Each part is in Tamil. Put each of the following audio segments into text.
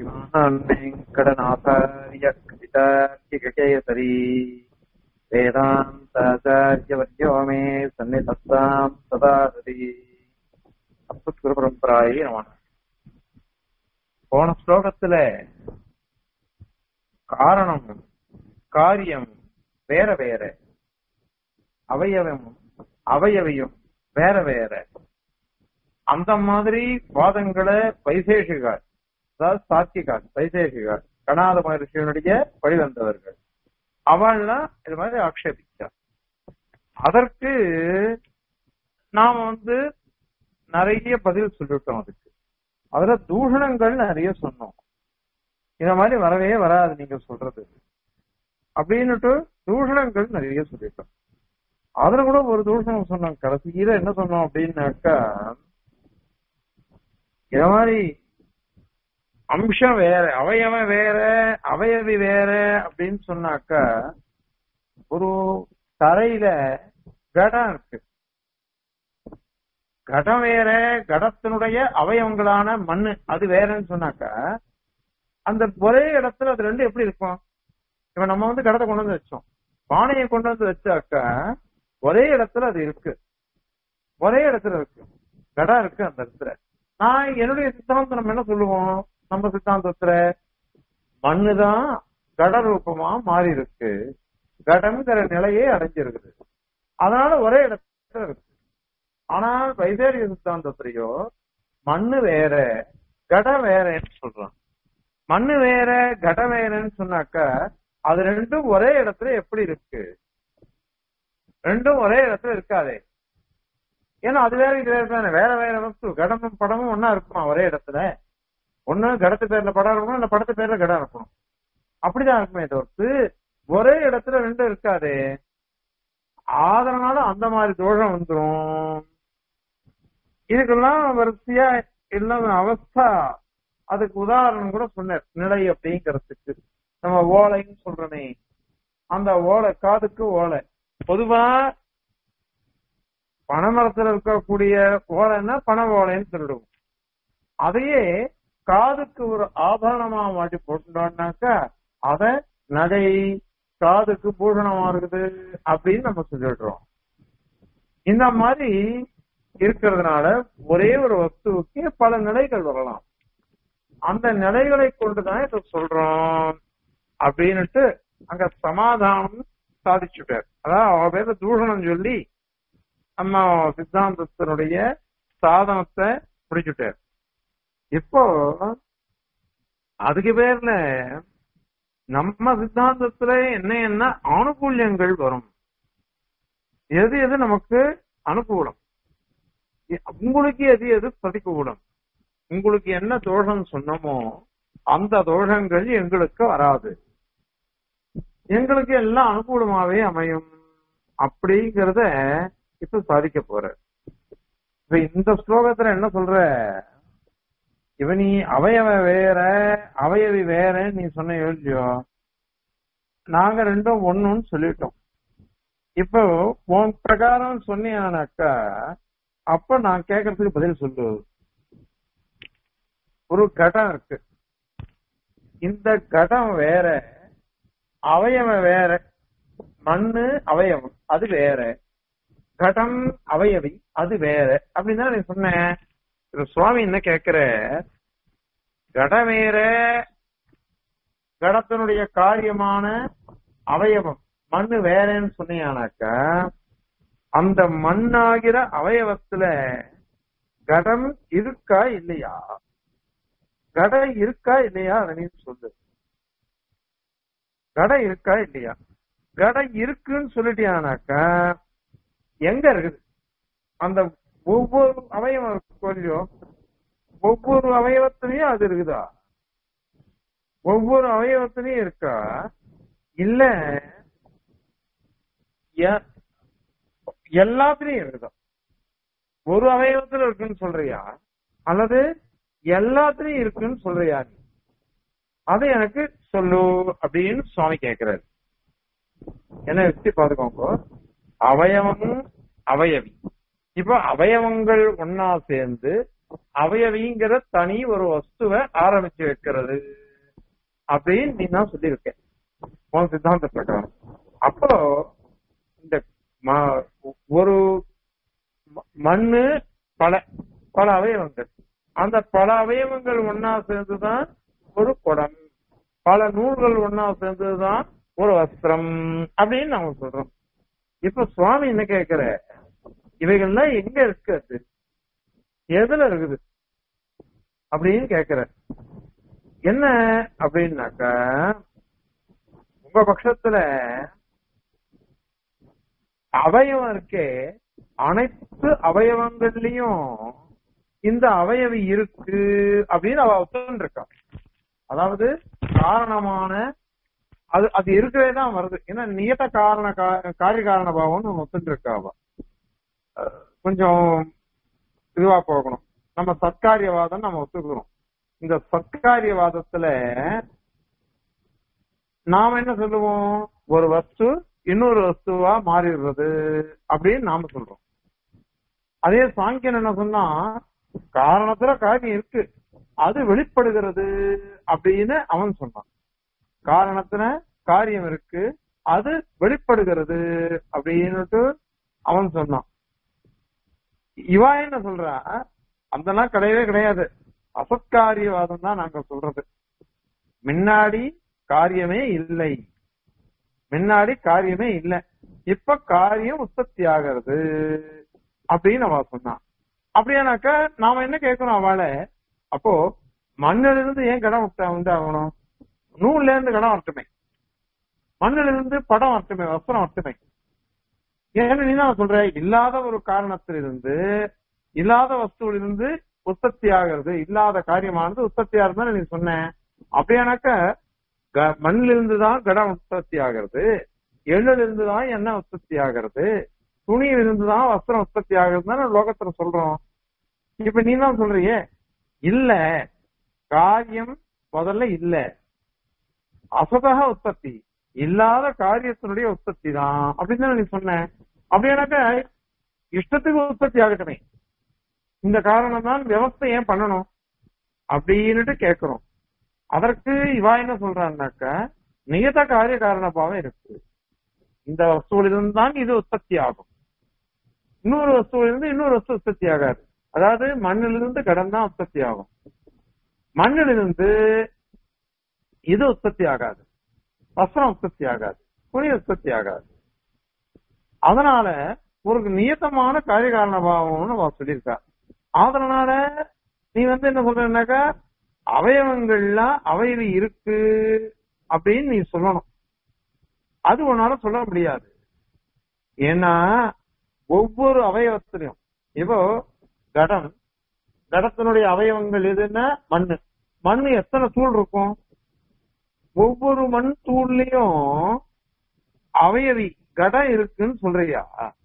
श्रीमान्वेङ्कटनाथार्य कवितार्किककेसरी वेदान्ताचार्यवर्यो मे सन्निधत्ताम् सदा हरि அற்புத்குருபரம்பராயே நம போன ஸ்லோகத்துல காரணம் காரியம் வேற வேற அவயவமும் அவயவியும் வேற வேற அந்த மாதிரி வாதங்களை வைசேஷிகார் அதாவது சாத்திகார் வைசேஷிகார் கணாத மகர்ஷியனுடைய வழிவந்தவர்கள் அவள்லாம் இது மாதிரி ஆக்ஷேபிச்சார் அதற்கு நாம வந்து நிறைய பதில் சொல்லிட்டோம் அதுக்கு அதுல தூஷணங்கள் நிறைய சொன்னோம் இந்த மாதிரி வரவே வராது நீங்க சொல்றது அப்படின்னுட்டு தூஷணங்கள் நிறைய சொல்லிட்டோம் அதுல கூட ஒரு தூஷணம் சொன்னோம் கடைசியில என்ன சொன்னோம் அப்படின்னாக்கா இந்த மாதிரி அம்சம் வேற அவயவம் வேற அவயவி வேற அப்படின்னு சொன்னாக்கா ஒரு தரையில கடம் இருக்கு கடம் வேற கடத்தினுடைய அவயவங்களான மண்ணு அது வேறன்னு சொன்னாக்கா அந்த ஒரே இடத்துல அது ரெண்டு எப்படி இருக்கும் இப்ப நம்ம வந்து கடத்தை கொண்டு வந்து வச்சோம் பானையை கொண்டு வந்து வச்சாக்கா ஒரே இடத்துல அது இருக்கு ஒரே இடத்துல இருக்கு கடம் இருக்கு அந்த இடத்துல நான் என்னுடைய சித்தாந்தம் நம்ம என்ன சொல்லுவோம் நம்ம சித்தாந்தத்துல மண்ணுதான் கட ரூபமா மாறி இருக்கு கடம்ங்கிற நிலையே அடைஞ்சிருக்குது அதனால ஒரே இடத்துல இருக்கு ஆனால் வைசேரிய சித்தாந்தத்திலேயோ மண்ணு வேற கட வேறன்னு சொல்றான் மண்ணு வேற கட வேறன்னு சொன்னாக்கா அது ரெண்டும் ஒரே இடத்துல எப்படி இருக்கு ரெண்டும் ஒரே இடத்துல இருக்காதே ஏன்னா அது வேற இது வேற தானே வேற வேற வஸ்து கடமும் படமும் ஒன்னா இருக்குமா ஒரே இடத்துல ஒண்ணு கடத்து பேர்ல படம் இருக்கணும் இல்ல படத்து பேர்ல கடம் இருக்கணும் அப்படிதான் இருக்குமே தவிர்த்து ஒரே இடத்துல ரெண்டும் இருக்காது அதனால அந்த மாதிரி தோஷம் வந்துரும் இதுக்கெல்லாம் வரிசையா இல்லாம அவஸ்தா அதுக்கு உதாரணம் கூட சொன்னார் நிலை அப்படிங்கிறதுக்கு நம்ம ஓலைன்னு சொல்றனே அந்த ஓலை காதுக்கு ஓலை பொதுவா பனைமரத்துல இருக்கக்கூடிய ஓலைன்னா பனை ஓலைன்னு சொல்லிடுவோம் அதையே காதுக்கு ஒரு ஆபரணமா மாட்டி போட்டுட்டோம்னாக்கா அத நகை காதுக்கு பூஷணமா இருக்குது அப்படின்னு நம்ம சொல்லிடுறோம் இந்த மாதிரி இருக்கிறதுனால ஒரே ஒரு வஸ்துவுக்கு பல நிலைகள் வரலாம் அந்த நிலைகளை கொண்டுதான் இதை சொல்றோம் அப்படின்னுட்டு அங்க சமாதானம் சாதிச்சுட்டார் அதாவது அவ பேர தூஷணம் சொல்லி நம்ம சித்தாந்தத்தினுடைய சாதனத்தை முடிச்சுட்டார் இப்போ அதுக்கு பேர்ல நம்ம சித்தாந்தத்துல என்ன என்ன ஆணுகூல்யங்கள் வரும் எது எது நமக்கு அனுகூலம் உங்களுக்கு எது எது பிரதிகூலம் உங்களுக்கு என்ன தோஷம் சொன்னமோ அந்த தோஷங்கள் எங்களுக்கு வராது எங்களுக்கு எல்லாம் அனுகூலமாவே அமையும் அப்படிங்கறத இப்ப சாதிக்க போற இப்ப இந்த ஸ்லோகத்துல என்ன சொல்ற இவ நீ அவயவ வேற அவயவி வேற நீ சொன்ன இல்லையோ நாங்க ரெண்டும் ஒண்ணுன்னு சொல்லிட்டோம் இப்போ உன் பிரகாரம் சொன்னீங்கன்னாக்கா அப்ப நான் கேட்கறதுக்கு பதில் சொல்லு ஒரு கடம் இருக்கு இந்த கடம் வேற அவயவம் வேற மண்ணு அவயவம் அது வேற கடம் அவயவி அது வேற அப்படின்னு தான் நீ சொன்னேன் சுவாமி என்ன கேக்குற கட வேற கடத்தினுடைய காரியமான அவயவம் மண்ணு வேறன்னு சொன்னீங்கன்னாக்கா அந்த மண்ணாகிற அவயவத்துல கடம் இருக்கா இல்லையா கடை இருக்கா இல்லையா அதை சொல்லு கடை இருக்கா இல்லையா கடை இருக்குன்னு சொல்லிட்டியானாக்கா எங்க இருக்குது அந்த ஒவ்வொரு அவயவம் இருக்கோ இல்லையோ ஒவ்வொரு அவயவத்திலையும் அது இருக்குதா ஒவ்வொரு அவயவத்திலையும் இருக்கா இல்ல எல்லாத்துலயும் இருக்குதா ஒரு அவயவத்துல இருக்குன்னு சொல்றியா அல்லது எல்லாத்துலயும் இருக்குன்னு சொல்றியா நீ அதை எனக்கு சொல்லு அப்படின்னு சுவாமி கேக்குறாரு என்ன வச்சு பாத்துக்கோங்க அவயவம் அவயவி இப்ப அவயவங்கள் ஒன்னா சேர்ந்து அவயவிங்கிற தனி ஒரு வஸ்துவை ஆரம்பிச்சு வைக்கிறது அப்படின்னு நீ தான் சொல்லியிருக்க உன் சித்தாந்த பிரகாரம் அப்போ இந்த ம- ஒரு ம- மண்ணு பல பல அவயவங்கள் அந்த பல அவயவங்கள் ஒன்னா சேர்ந்துதான் ஒரு குடம் பல நூல்கள் ஒன்னா சேர்ந்ததுதான் ஒரு வஸ்திரம் அப்படின்னு நாம சொல்றோம் இப்ப சுவாமி என்ன கேக்குற இவைகள்லாம் எங்க இருக்கு அது எதுல இருக்குது அப்படின்னு கேக்குற என்ன அப்படின்னாக்கா உங்க பட்சத்துல அவயவம் இருக்கே அனைத்து அவயவங்கள்லயும் இந்த அவயவி இருக்கு அப்படின்னு அவ ஒத்துன்னு இருக்கா அதாவது காரணமான அது அது இருக்கவே தான் வருது ஏன்னா நியத காரண கா- காரிய காரண பாவம்னு ஒண்ணு ஒத்துட்டு இருக்கா அவ அஹ் கொஞ்சம் இதுவா போகணும் நம்ம சத்காரியவாதம் நம்ம ஒத்துக்கிறோம் இந்த சத்காரியவாதத்துல நாம என்ன சொல்லுவோம் ஒரு வஸ்து இன்னொரு வஸ்துவா மாறிடுறது அப்படின்னு நாம சொல்றோம் அதே சாங்கியன் என்ன சொன்னா காரணத்துல காரியம் இருக்கு அது வெளிப்படுகிறது அப்படின்னு அவன் சொன்னான் காரணத்துல காரியம் இருக்கு அது வெளிப்படுகிறது அப்படின்னுட்டு அவன் சொன்னான் இவா என்ன சொல்றா அதெல்லாம் கிடையவே கிடையாது அசத்காரியவாதம் தான் நாங்க சொல்றது முன்னாடி காரியமே இல்லை முன்னாடி காரியமே இல்ல இப்ப காரியம் உற்பத்தி ஆகிறது அப்படின்னு அவ சொன்னான் அப்படியானாக்கா நாம என்ன கேட்கணும் அவளை அப்போ மண்ணில இருந்து ஏன் கடம் உட்ட- உண்டாகணும் நூல்ல இருந்து கடம் வரட்டுமே மண்ணில இருந்து படம் வரட்டுமே வஸ்திரம் வரட்டுமே ஏன்னு நீ தான் சொல்ற இல்லாத ஒரு காரணத்திலிருந்து இல்லாத வஸ்துவிலிருந்து உற்பத்தி ஆகிறது இல்லாத காரியமானது உற்பத்தி ஆகுதுன்னு நீ சொன்ன அப்படியானாக்க க- மண்ணிலிருந்து தான் கடம் உற்பத்தி ஆகிறது எள்ளிலிருந்து இருந்து தான் எண்ணெய் உற்பத்தி ஆகிறது துணியிலிருந்து இருந்து தான் வஸ்திரம் உற்பத்தி ஆகுதுன்னு லோகத்துல சொல்றோம் இப்ப நீ தான் சொல்றியே இல்ல காரியம் முதல்ல இல்ல அசதக உற்பத்தி இல்லாத காரியத்தினுடைய உற்பத்தி தான் அப்படின்னு தானே நீ சொன்ன அப்படியானாக்க இஷ்டத்துக்கு உற்பத்தி ஆகட்டுமே இந்த காரணம் தான் விவசாயம் ஏன் பண்ணணும் அப்படின்னுட்டு கேக்குறோம் அதற்கு இவா என்ன சொல்றான்னாக்க நியத காரிய காரண பாவம் இருக்கு இந்த வஸ்துவிலிருந்து தான் இது உற்பத்தி ஆகும் இன்னொரு வஸ்துவிலிருந்து இன்னொரு வஸ்து உற்பத்தி ஆகாது அதாவது மண்ணிலிருந்து கடன் தான் உற்பத்தி ஆகும் மண்ணிலிருந்து இது உற்பத்தி ஆகாது வஸ்திரம் உற்பத்தி ஆகாது துணி உற்பத்தி ஆகாது அதனால ஒரு நியத்தமான காரிய காரண பாவம்னு அவ சொல்லியிருக்கா அதனால நீ வந்து என்ன சொல்றனாக்கா அவயவங்கள்லாம் அவயவி இருக்கு அப்படின்னு நீ சொல்லணும் அது உன்னால சொல்ல முடியாது ஏன்னா ஒவ்வொரு அவயவத்திலையும் இப்போ கடம் கடத்தினுடைய அவயவங்கள் எதுன்னா மண்ணு மண்ணு எத்தனை தூள் இருக்கும் ஒவ்வொரு மண் தூள்லயும் அவயவி கடம் இருக்குன்னு சொல்றியா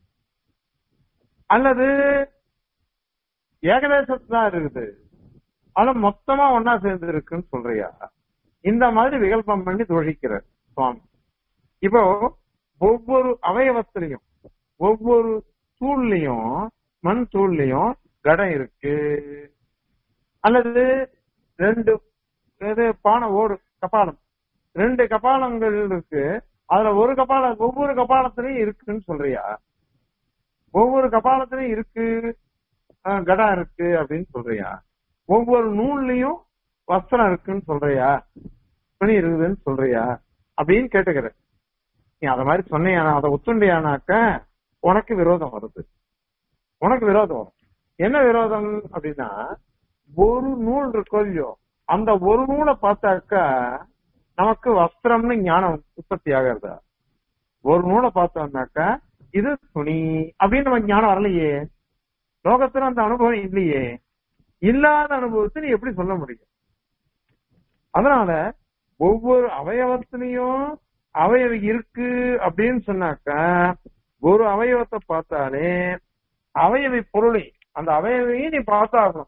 அல்லது ஏகதேசத்தான் இருக்குது ஆனா மொத்தமா ஒன்னா சேர்ந்து இருக்குன்னு சொல்றியா இந்த மாதிரி விகல்பம் பண்ணி தொழிக்கிற சுவாமி இப்போ ஒவ்வொரு அவயவத்திலையும் ஒவ்வொரு தூள்லயும் மண் தூள்லயும் கடம் இருக்கு அல்லது ரெண்டு இது பானை ஓடு கபாலம் ரெண்டு கபாலங்கள் இருக்கு அதுல ஒரு கபாலம் ஒவ்வொரு கபாலத்திலையும் இருக்குன்னு சொல்றியா ஒவ்வொரு கபாலத்திலையும் இருக்கு அஹ், கடம் இருக்கு அப்படின்னு சொல்றியா ஒவ்வொரு நூல்லையும் வஸ்திரம் இருக்குன்னு சொல்றியா துணி இருக்குதுன்னு சொல்றியா அப்படின்னு கேட்டுக்கிற நீ அத மாதிரி சொன்னியானா அதை ஒத்துண்டியானாக்க உனக்கு விரோதம் வருது உனக்கு விரோதம் வரும் என்ன விரோதம் அப்படின்னா ஒரு நூல் இருக்கோ இல்லையோ அந்த ஒரு நூலை பார்த்தாக்கா நமக்கு வஸ்திரம்னு ஞானம் உற்பத்தி ஆகிறதா ஒரு நூலை பார்த்தோம்னாக்கா இது துணி அப்படின்னு நமக்கு ஞானம் வரலையே லோகத்துல அந்த அனுபவம் இல்லையே இல்லாத அனுபவத்தை நீ எப்படி சொல்ல முடியும் அதனால ஒவ்வொரு அவயவத்திலையும் அவயவி இருக்கு அப்படின்னு சொன்னாக்கா ஒரு அவயவத்தை பார்த்தாலே அவயவி பொருளை அந்த அவயவையும் நீ பார்த்தாகணும்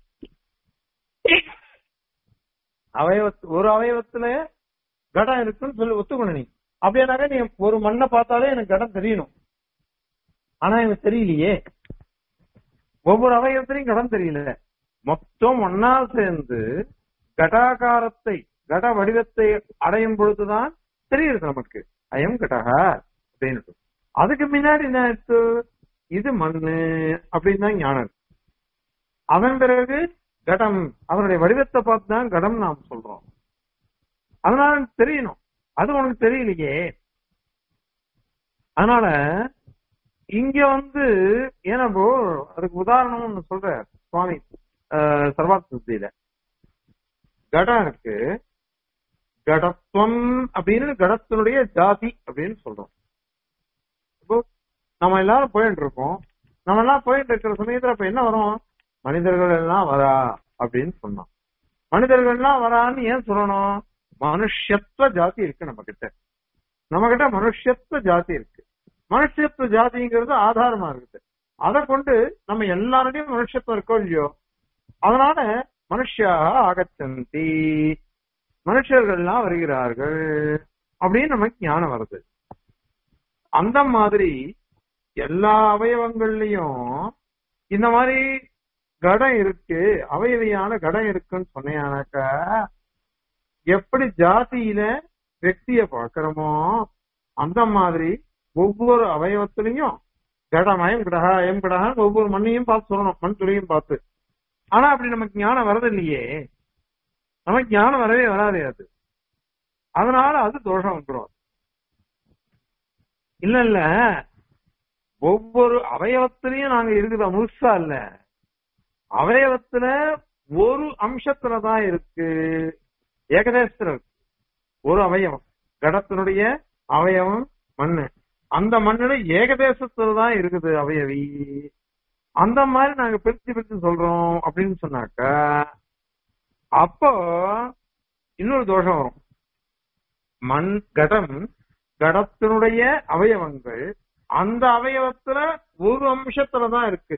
அவயவ ஒரு அவயவத்துல கடம் இருக்குன்னு சொல்லி ஒத்துக்கணும் நீ அப்படியானாக்க நீ ஒரு மண்ணை பார்த்தாலே எனக்கு கடம் தெரியணும் ஆனா எனக்கு தெரியலையே ஒவ்வொரு அவயவத்திலையும் கடம் தெரியல மொத்தம் ஒன்னா சேர்ந்து கடாகாரத்தை கட வடிவத்தை அடையும் பொழுதுதான் தெரியுது நமக்கு அயம் கடக அப்படின்னு அதுக்கு முன்னாடி என்ன இருக்கு இது மண்ணு அப்படின்னு தான் ஞானம் இருக்கு. அதன் பிறகு கடம் அவனுடைய வடிவத்தை பார்த்து தான் கடம் நாம் சொல்றோம் அதனால எனக்கு தெரியணும் அது உனக்கு தெரியலையே அதனால இங்க வந்து ஏன்னா bro, அதுக்கு உதாரணம் ஒண்ணு சொல்ற சுவாமி ஆஹ், சர்வார்த்த சுத்தியில கடம் இருக்கு கடத்துவம் அப்படின்னு கடத்தினுடைய ஜாதி அப்படின்னு சொல்றோம் இப்போ நம்ம எல்லாரும் போயிட்டு இருக்கோம் நம்ம எல்லாம் போயிட்டு இருக்கிற சமயத்துல அப்ப என்ன வரும் மனிதர்கள் எல்லாம் வரா அப்படின்னு சொன்னோம் மனிதர்கள் எல்லாம் வரான்னு ஏன் சொல்லணும் மனுஷத்துவ ஜாதி இருக்கு நம்ம கிட்ட நம்ம கிட்ட மனுஷத்துவ ஜாதி இருக்கு மனுஷத்துவ ஜாதிங்கிறது ஆதாரமா இருக்குது அதை கொண்டு நம்ம எல்லாருடையும் மனுஷத்துவம் இருக்கோ இல்லையோ அதனால மனுஷியா ஆகச்சந்தி மனுஷர்கள்லாம் வருகிறார்கள் அப்படின்னு நமக்கு ஞானம் வருது அந்த மாதிரி எல்லா அவயவங்கள்லயும் இந்த மாதிரி கடம் இருக்கு அவயவியான கடம் இருக்குன்னு சொன்னேனாக்கா எப்படி ஜாதியில வெக்திய பாக்குறோமோ அந்த மாதிரி ஒவ்வொரு அவயவத்திலையும் கடமயம் கிடகா எம் கிடகா ஒவ்வொரு மண்ணையும் பார்த்து சொல்லணும் மண் துளியும் பார்த்து ஆனா அப்படி நமக்கு ஞானம் வரது இல்லையே நமக்கு ஞானம் வரவே வராதே அது அதனால அது தோஷம் வந்துடும் இல்ல இல்ல ஒவ்வொரு அவயவத்திலையும் நாங்க இருக்குதா முழுசா இல்ல அவயவத்துல ஒரு அம்சத்துலதான் இருக்கு ஏகதேசத்துல இருக்கு ஒரு அவயவம் கடத்தினுடைய அவயவம் மண்ணு அந்த மண்ணுல ஏகதேசத்துல தான் இருக்குது அவயவி அந்த மாதிரி நாங்க பிரிச்சு பிரிச்சு சொல்றோம் அப்படின்னு சொன்னாக்கா அப்போ இன்னொரு தோஷம் வரும் மண் கடம் கடத்தினுடைய அவயவங்கள் அந்த அவயவத்துல ஒரு அம்சத்துல தான் இருக்கு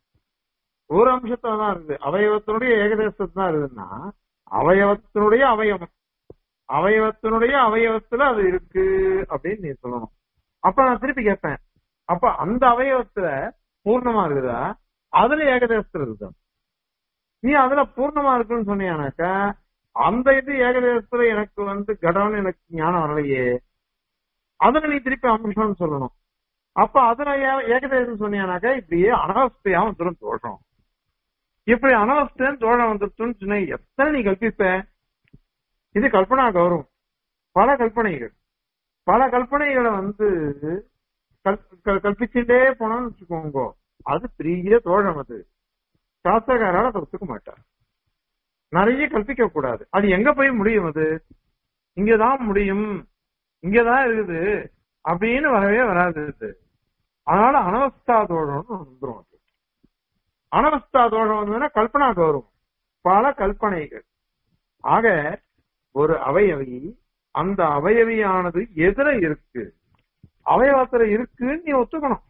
ஒரு அம்சத்துல தான் இருக்குது அவயவத்தினுடைய ஏகதேசத்துல தான் இருக்குதுன்னா அவயவத்தினுடைய அவயவம் அவயவத்தினுடைய அவயவத்துல அது இருக்கு அப்படின்னு நீ சொல்லணும் அப்ப நான் திருப்பி கேட்பேன் அப்ப அந்த அவயவத்துல பூர்ணமா இருக்குதா அதுல ஏகதேசத்துல இருக்குதா நீ அதுல பூர்ணமா இருக்குன்னு சொன்னியானாக்கா அந்த இது ஏகதேசத்துல எனக்கு வந்து கடவுள் எனக்கு ஞானம் வரலையே அதுல நீ திருப்பி அம்சம்னு சொல்லணும் அப்ப அதுல ஏ- ஏகதேசம் சொன்னியானாக்கா இப்படியே அனவஸ்தையா வந்துடும் தோஷம் இப்படி அனவஸ்தைன்னு தோஷம் வந்துருச்சுன்னு சொன்ன எத்தனை நீ கல்பிப்ப இது கல்பனா கௌரவம் பல கல்பனைகள் பல கல்பனைகளை வந்து கல்- கல்- கல்பிச்சுட்டே போனோம்னு வச்சுக்கோங்க அது பெரிய தோழம் அது சாஸ்திரக்காரால அதை ஒத்துக்க மாட்டார் நிறைய கல்பிக்க கூடாது அது எங்க போய் முடியும் அது இங்கதான் முடியும் இங்கதான் இருக்குது அப்படின்னு வரவே வராது அது அதனால அனவஸ்தா தோழம்னு வந்துரும் அது அனவஸ்தா தோழம் வந்ததுன்னா கல்பனா கௌரவம் பல கல்பனைகள் ஆக ஒரு அவயவி அந்த அவயவியானது எதிர இருக்கு அவயவத்துல இருக்குன்னு நீ ஒத்துக்கணும்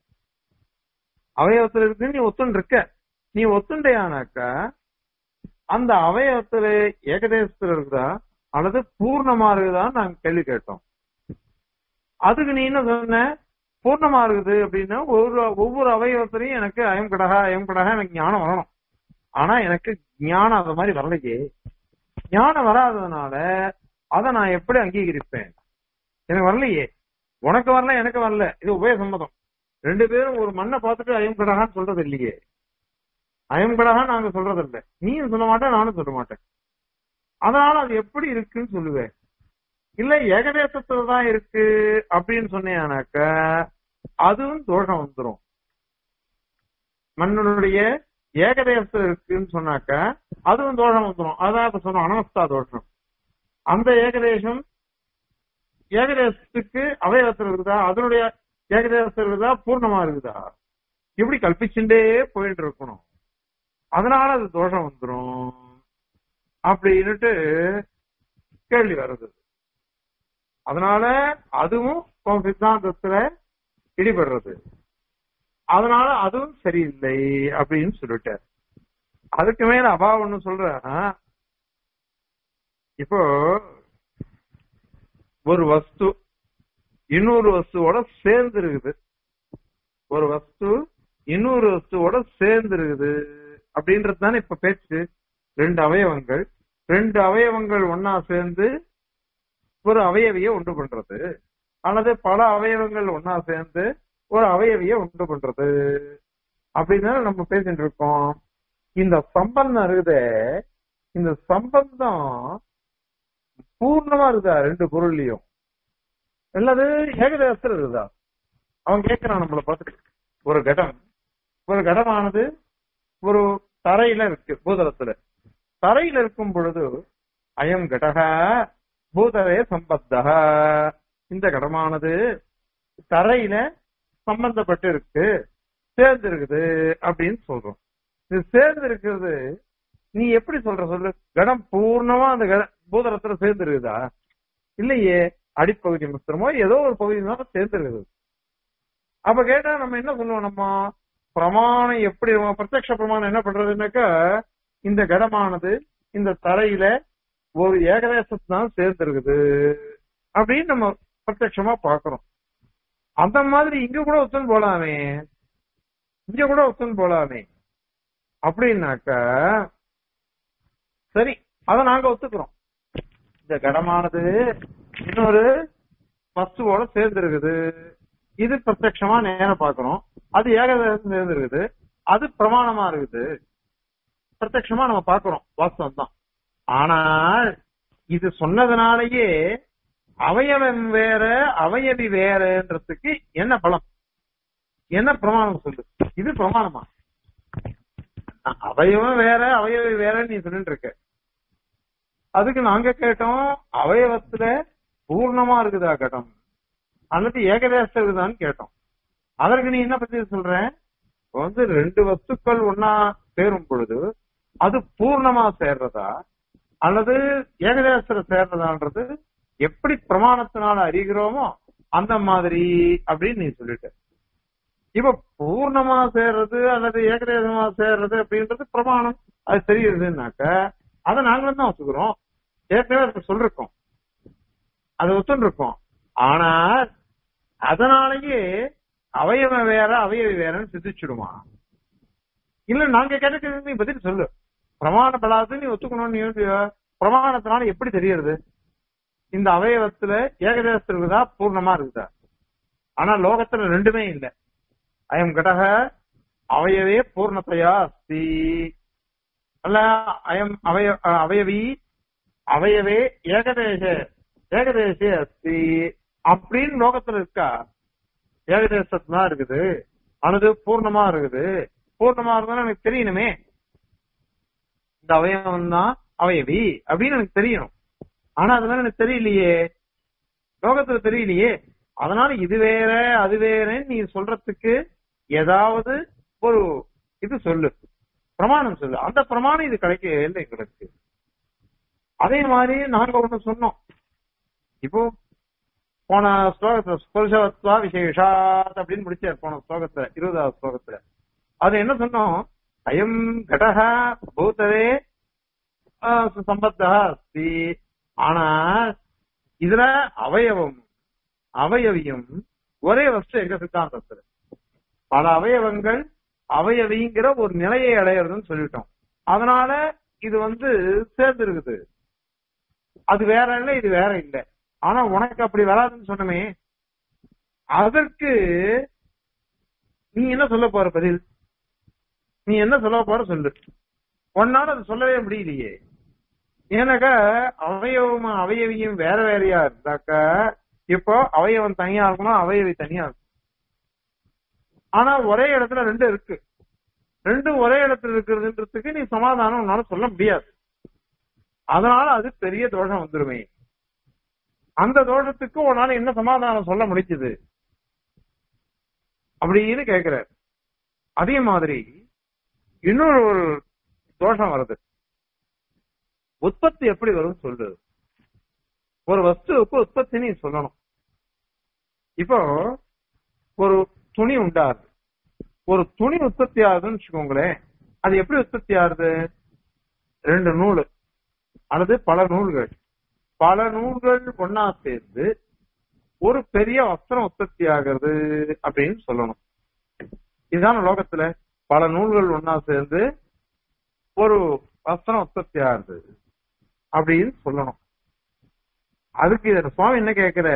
அவயவத்துல இருக்குன்னு நீ ஒத்துன்னு இருக்க நீ ஒத்துண்டையானாக்கா அந்த அவயவத்துல ஏகதேசத்துல இருக்குதா அல்லது பூர்ணமா இருக்குதான்னு நாங்க கேள்வி கேட்டோம் அதுக்கு நீ என்ன சொன்ன பூர்ணமா இருக்குது அப்படின்னா ஒரு ஒவ்வொரு அவயவத்திலையும் எனக்கு அயம் கடகா அயம் கடகா எனக்கு ஞானம் வரணும் ஆனா எனக்கு ஞானம் அது மாதிரி வரலையே ஞானம் வராததுனால அதை நான் எப்படி அங்கீகரிப்பேன் எனக்கு வரலையே உனக்கு வரல எனக்கு வரல இது உபய சம்மதம் ரெண்டு பேரும் ஒரு மண்ணை பார்த்துட்டு அயம் கடகான்னு சொல்றது இல்லையே அயம் கடகா நாங்க சொல்றது இல்ல நீயும் சொல்ல மாட்டேன் நானும் சொல்ல மாட்டேன் அதனால அது எப்படி இருக்குன்னு சொல்லுவேன் இல்ல ஏகதேசத்துல தான் இருக்கு அப்படின்னு சொன்னேனாக்க அதுவும் தோஷம் வந்துரும் மண்ணுடைய ஏகதேசத்துல இருக்குன்னு சொன்னாக்க அதுவும் தோஷம் வந்துரும் அதான் இப்ப சொன்னோம் அனவஸ்தா தோஷம் அந்த ஏகதேசம் ஏகதேசத்துக்கு அவயவத்தில் இருக்குதா அதனுடைய ஏகதேசத்தில் இருக்குதா பூர்ணமா இருக்குதா இப்படி கல்பிச்சுட்டே போயிட்டு இருக்கணும் அதனால அது தோஷம் வந்துரும் அப்படின்னுட்டு கேள்வி வருது அதனால அதுவும் உன் சித்தாந்தத்துல இடிபடுறது அதனால அதுவும் சரியில்லை அப்படின்னு சொல்லிட்டார் அதுக்கு மேல அபாவம் ஒண்ணு சொல்ற இப்போ ஒரு வஸ்து இன்னொரு வஸ்துவோட சேர்ந்து இருக்குது ஒரு வஸ்து இன்னொரு வஸ்துவோட சேர்ந்து இருக்குது அப்படின்றது தானே இப்ப பேச்சு ரெண்டு அவயவங்கள் ரெண்டு அவயவங்கள் ஒன்னா சேர்ந்து ஒரு அவயவிய உண்டு பண்றது அல்லது பல அவயவங்கள் ஒன்னா சேர்ந்து ஒரு அவயவிய உண்டு பண்றது அப்படின்னு நம்ம பேசிட்டு இருக்கோம் இந்த சம்பந்தம் இருக்குதே இந்த சம்பந்தம் பூர்ணமா இருக்குதா ரெண்டு பொருள்லயும் அல்லது ஏகதேசத்துல இருக்குதா அவன் கேட்கிறான் நம்மள பார்த்துட்டு ஒரு கடம் ஒரு கடமானது ஒரு தரையில இருக்கு பூதளத்துல தரையில இருக்கும் பொழுது அயம் கடக பூதவே சம்பத்தக இந்த கடமானது தரையில சம்பந்தப்பட்டு இருக்கு சேர்ந்து இருக்குது அப்படின்னு சொல்றோம் இது சேர்ந்து இருக்கிறது நீ எப்படி சொல்ற சொல்லு கடம் பூர்ணமா அந்த கட- பூதளத்துல சேர்ந்து இருக்குதா இல்லையே அடிப்பகுதி மாத்திரமோ ஏதோ ஒரு பகுதி தான் சேர்ந்து இருக்குது அப்ப கேட்டா நம்ம என்ன சொல்லுவோம் நம்ம பிரமாணம் எப்படி நம்ம பிரத்யக்ஷ பிரமாணம் என்ன பண்றதுன்னாக்கா இந்த கடமானது இந்த தரையில ஒரு ஏகதேசத்தை தான் சேர்ந்து இருக்குது அப்படின்னு நம்ம பிரத்யட்சமா பாக்குறோம் அந்த மாதிரி இங்க கூட ஒத்துன்னு போலாமே இங்க கூட ஒத்துன்னு போலாமே அப்படின்னாக்க சரி அத நாங்க ஒத்துக்கிறோம் இந்த கடமானது இன்னொரு வஸ்துவோட சேர்ந்து இருக்குது இது பிரத்யட்சமா நேரம் பாக்குறோம் அது ஏகதேசம் சேர்ந்து இருக்குது அது பிரமாணமா இருக்குது பிரத்யட்சமா நம்ம பாக்குறோம் வாஸ்தவம் தான் ஆனால் இது சொன்னதுனாலயே அவயவம் வேற அவயவி வேறன்றதுக்கு என்ன பலம் என்ன பிரமாணம் சொல்லு இது பிரமாணமா அவயவம் வேற அவயவி வேறன்னு நீ சொல்லிட்டு இருக்க அதுக்கு நாங்க கேட்டோம் அவயவத்துல பூர்ணமா இருக்குதா கட்டம் அல்லது ஏகதேசம் இருக்குதான்னு கேட்டோம் அதற்கு நீ என்ன பத்தி சொல்ற இப்ப வந்து ரெண்டு வஸ்துக்கள் ஒன்னா சேரும் பொழுது அது பூர்ணமா சேர்றதா அல்லது ஏகதேசத்துல சேர்றதான்றது எப்படி பிரமாணத்தினால அறிகிறோமோ அந்த மாதிரி அப்படின்னு நீ சொல்லிட்ட இப்ப பூர்ணமா சேர்றது அல்லது ஏகதேசமா சேர்றது அப்படின்றது பிரமாணம் அது தெரியுதுன்னாக்க அதை நாங்களும் தான் ஒத்துக்கிறோம் ஏற்கனவே அதை சொல்லிருக்கோம் அதை ஒத்துருக்கோம் ஆனால் அதனாலேயே அவயவம் வேற அவயவி வேறன்னு சித்திச்சிடுமா இல்ல நாங்க கேட்டது நீ பதில் சொல்லு பிரமாண பலாது நீ ஒத்துக்கணும்னு நீ வந்து பிரமாணத்தினால எப்படி தெரியறது இந்த அவயவத்துல ஏகதேசம் இருக்குதா பூர்ணமா இருக்குதா ஆனா லோகத்துல ரெண்டுமே இல்ல அயம் கடக அவயவே பூர்ணத்தையா அஸ்தி அல்ல அயம் அவய அவயவி அவயவே ஏகதேச ஏகதேசே அஸ்தி அப்படின்னு லோகத்துல இருக்கா ஏகதேசத்துதான் இருக்குது அனது பூர்ணமா இருக்குது பூர்ணமா இருந்தாலும் எனக்கு தெரியணுமே இந்த அவயவம் தான் அவயவி அப்படின்னு எனக்கு தெரியணும் ஆனா அதனால எனக்கு தெரியலையே லோகத்துல தெரியலையே அதனால இது வேற அது வேறன்னு நீ சொல்றதுக்கு ஏதாவது ஒரு இது சொல்லு பிரமாணம் சொல்லு அந்த பிரமாணம் இது கிடைக்கவே இல்லை எங்களுக்கு அதே மாதிரி நாங்க ஒண்ணு சொன்னோம் இப்போ போன ஸ்லோகத்துல ஸ்பர்ஷவத்வா விசேஷாத் அப்படின்னு முடிச்சார் போன ஸ்லோகத்துல இருபதாவது ஸ்லோகத்துல அது என்ன சொன்னோம் அயம் கடக பூதவே சம்பத்தா அஸ்தி ஆனா இதுல அவயவம் அவயவியும் ஒரே வஸ்து எங்க சித்தாந்தத்துல பல அவயவங்கள் அவயவிங்கிற ஒரு நிலையை அடையிறதுன்னு சொல்லிட்டோம் அதனால இது வந்து சேர்ந்து இருக்குது அது வேற இல்ல இது வேற இல்ல ஆனா உனக்கு அப்படி வராதுன்னு சொன்னமே அதற்கு நீ என்ன சொல்ல போற பதில் நீ என்ன சொல்ல போற சொல்லு உன்னால அது சொல்லவே முடியலையே ஏன்னாக்கா அவயவம் அவயவியும் வேற வேறையா இருந்தாக்கா இப்போ அவயவம் தனியா இருக்கணும் அவயவி தனியா இருக்கும் ஆனா ஒரே இடத்துல ரெண்டு இருக்கு ரெண்டும் ஒரே இடத்துல இருக்கிறதுன்றதுக்கு நீ சமாதானம் உன்னால சொல்ல முடியாது அதனால அது பெரிய தோஷம் வந்துருமே அந்த தோஷத்துக்கு உன்னால என்ன சமாதானம் சொல்ல முடிஞ்சது அப்படின்னு கேக்குறாரு அதே மாதிரி இன்னொரு ஒரு தோஷம் வருது உற்பத்தி எப்படி வரும் சொல்லு ஒரு வஸ்துவுக்கு உற்பத்தி நீ சொல்லணும் இப்போ ஒரு துணி உண்டாது ஒரு துணி உற்பத்தி ஆகுதுன்னு வச்சுக்கோங்களேன் அது எப்படி உற்பத்தி ஆகுது ரெண்டு நூல் அல்லது பல நூல்கள் பல நூல்கள் ஒன்னா சேர்ந்து ஒரு பெரிய வஸ்திரம் உற்பத்தி ஆகிறது அப்படின்னு சொல்லணும் இதுதான் லோகத்துல பல நூல்கள் ஒன்னா சேர்ந்து ஒரு வஸ்திரம் உற்பத்தி ஆகுது அப்படின்னு சொல்லணும் அதுக்கு இதுல சுவாமி என்ன கேக்குற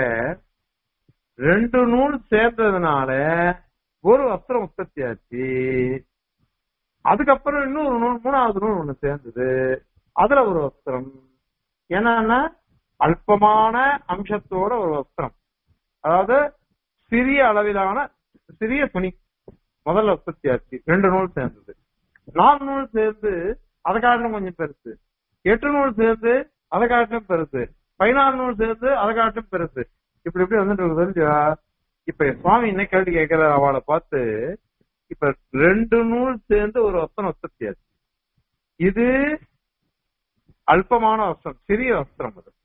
ரெண்டு நூல் சேர்ந்ததுனால ஒரு வஸ்திரம் உற்பத்தி ஆச்சு அதுக்கப்புறம் இன்னொரு நூல் மூணாவது நூல் ஒண்ணு சேர்ந்தது அதுல ஒரு வஸ்திரம் என்னன்னா அல்பமான அம்சத்தோட ஒரு வஸ்திரம் அதாவது சிறிய அளவிலான சிறிய துணி முதல்ல உற்பத்தி ஆச்சு ரெண்டு நூல் சேர்ந்தது நாலு நூல் சேர்ந்து அதை காட்டிலும் கொஞ்சம் பெருசு எட்டு நூல் சேர்ந்து அதை காட்டிலும் பெருசு பதினாறு நூல் சேர்ந்து அதை காட்டிலும் பெருசு இப்படி இப்படி வந்துட்டு இருக்குது தெரிஞ்சா இப்ப சுவாமி என்ன கேள்வி கேட்கிற அவளை பார்த்து இப்ப ரெண்டு நூல் சேர்ந்து ஒரு வஸ்திரம் உற்பத்தி ஆச்சு இது அல்பமான வஸ்திரம் சிறிய வஸ்திரம் அது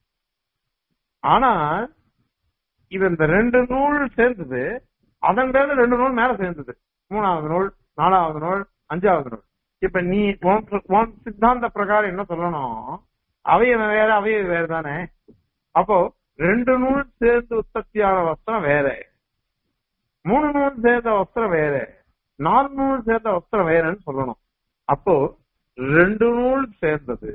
ஆனா இது இந்த ரெண்டு நூல் சேர்ந்தது அதன் மேல ரெண்டு நூல் மேல சேர்ந்தது மூணாவது நூல் நாலாவது நூல் அஞ்சாவது நூல் இப்ப நீ உன் உன் சித்தாந்த பிரகாரம் என்ன சொல்லணும் அவைய வேற அவைய வேற தானே அப்போ ரெண்டு நூல் சேர்ந்து உற்பத்தியான வஸ்திரம் வேற மூணு நூல் சேர்ந்த வஸ்திரம் வேற நாலு நூல் சேர்ந்த வஸ்திரம் வேறன்னு சொல்லணும் அப்போ ரெண்டு நூல் சேர்ந்தது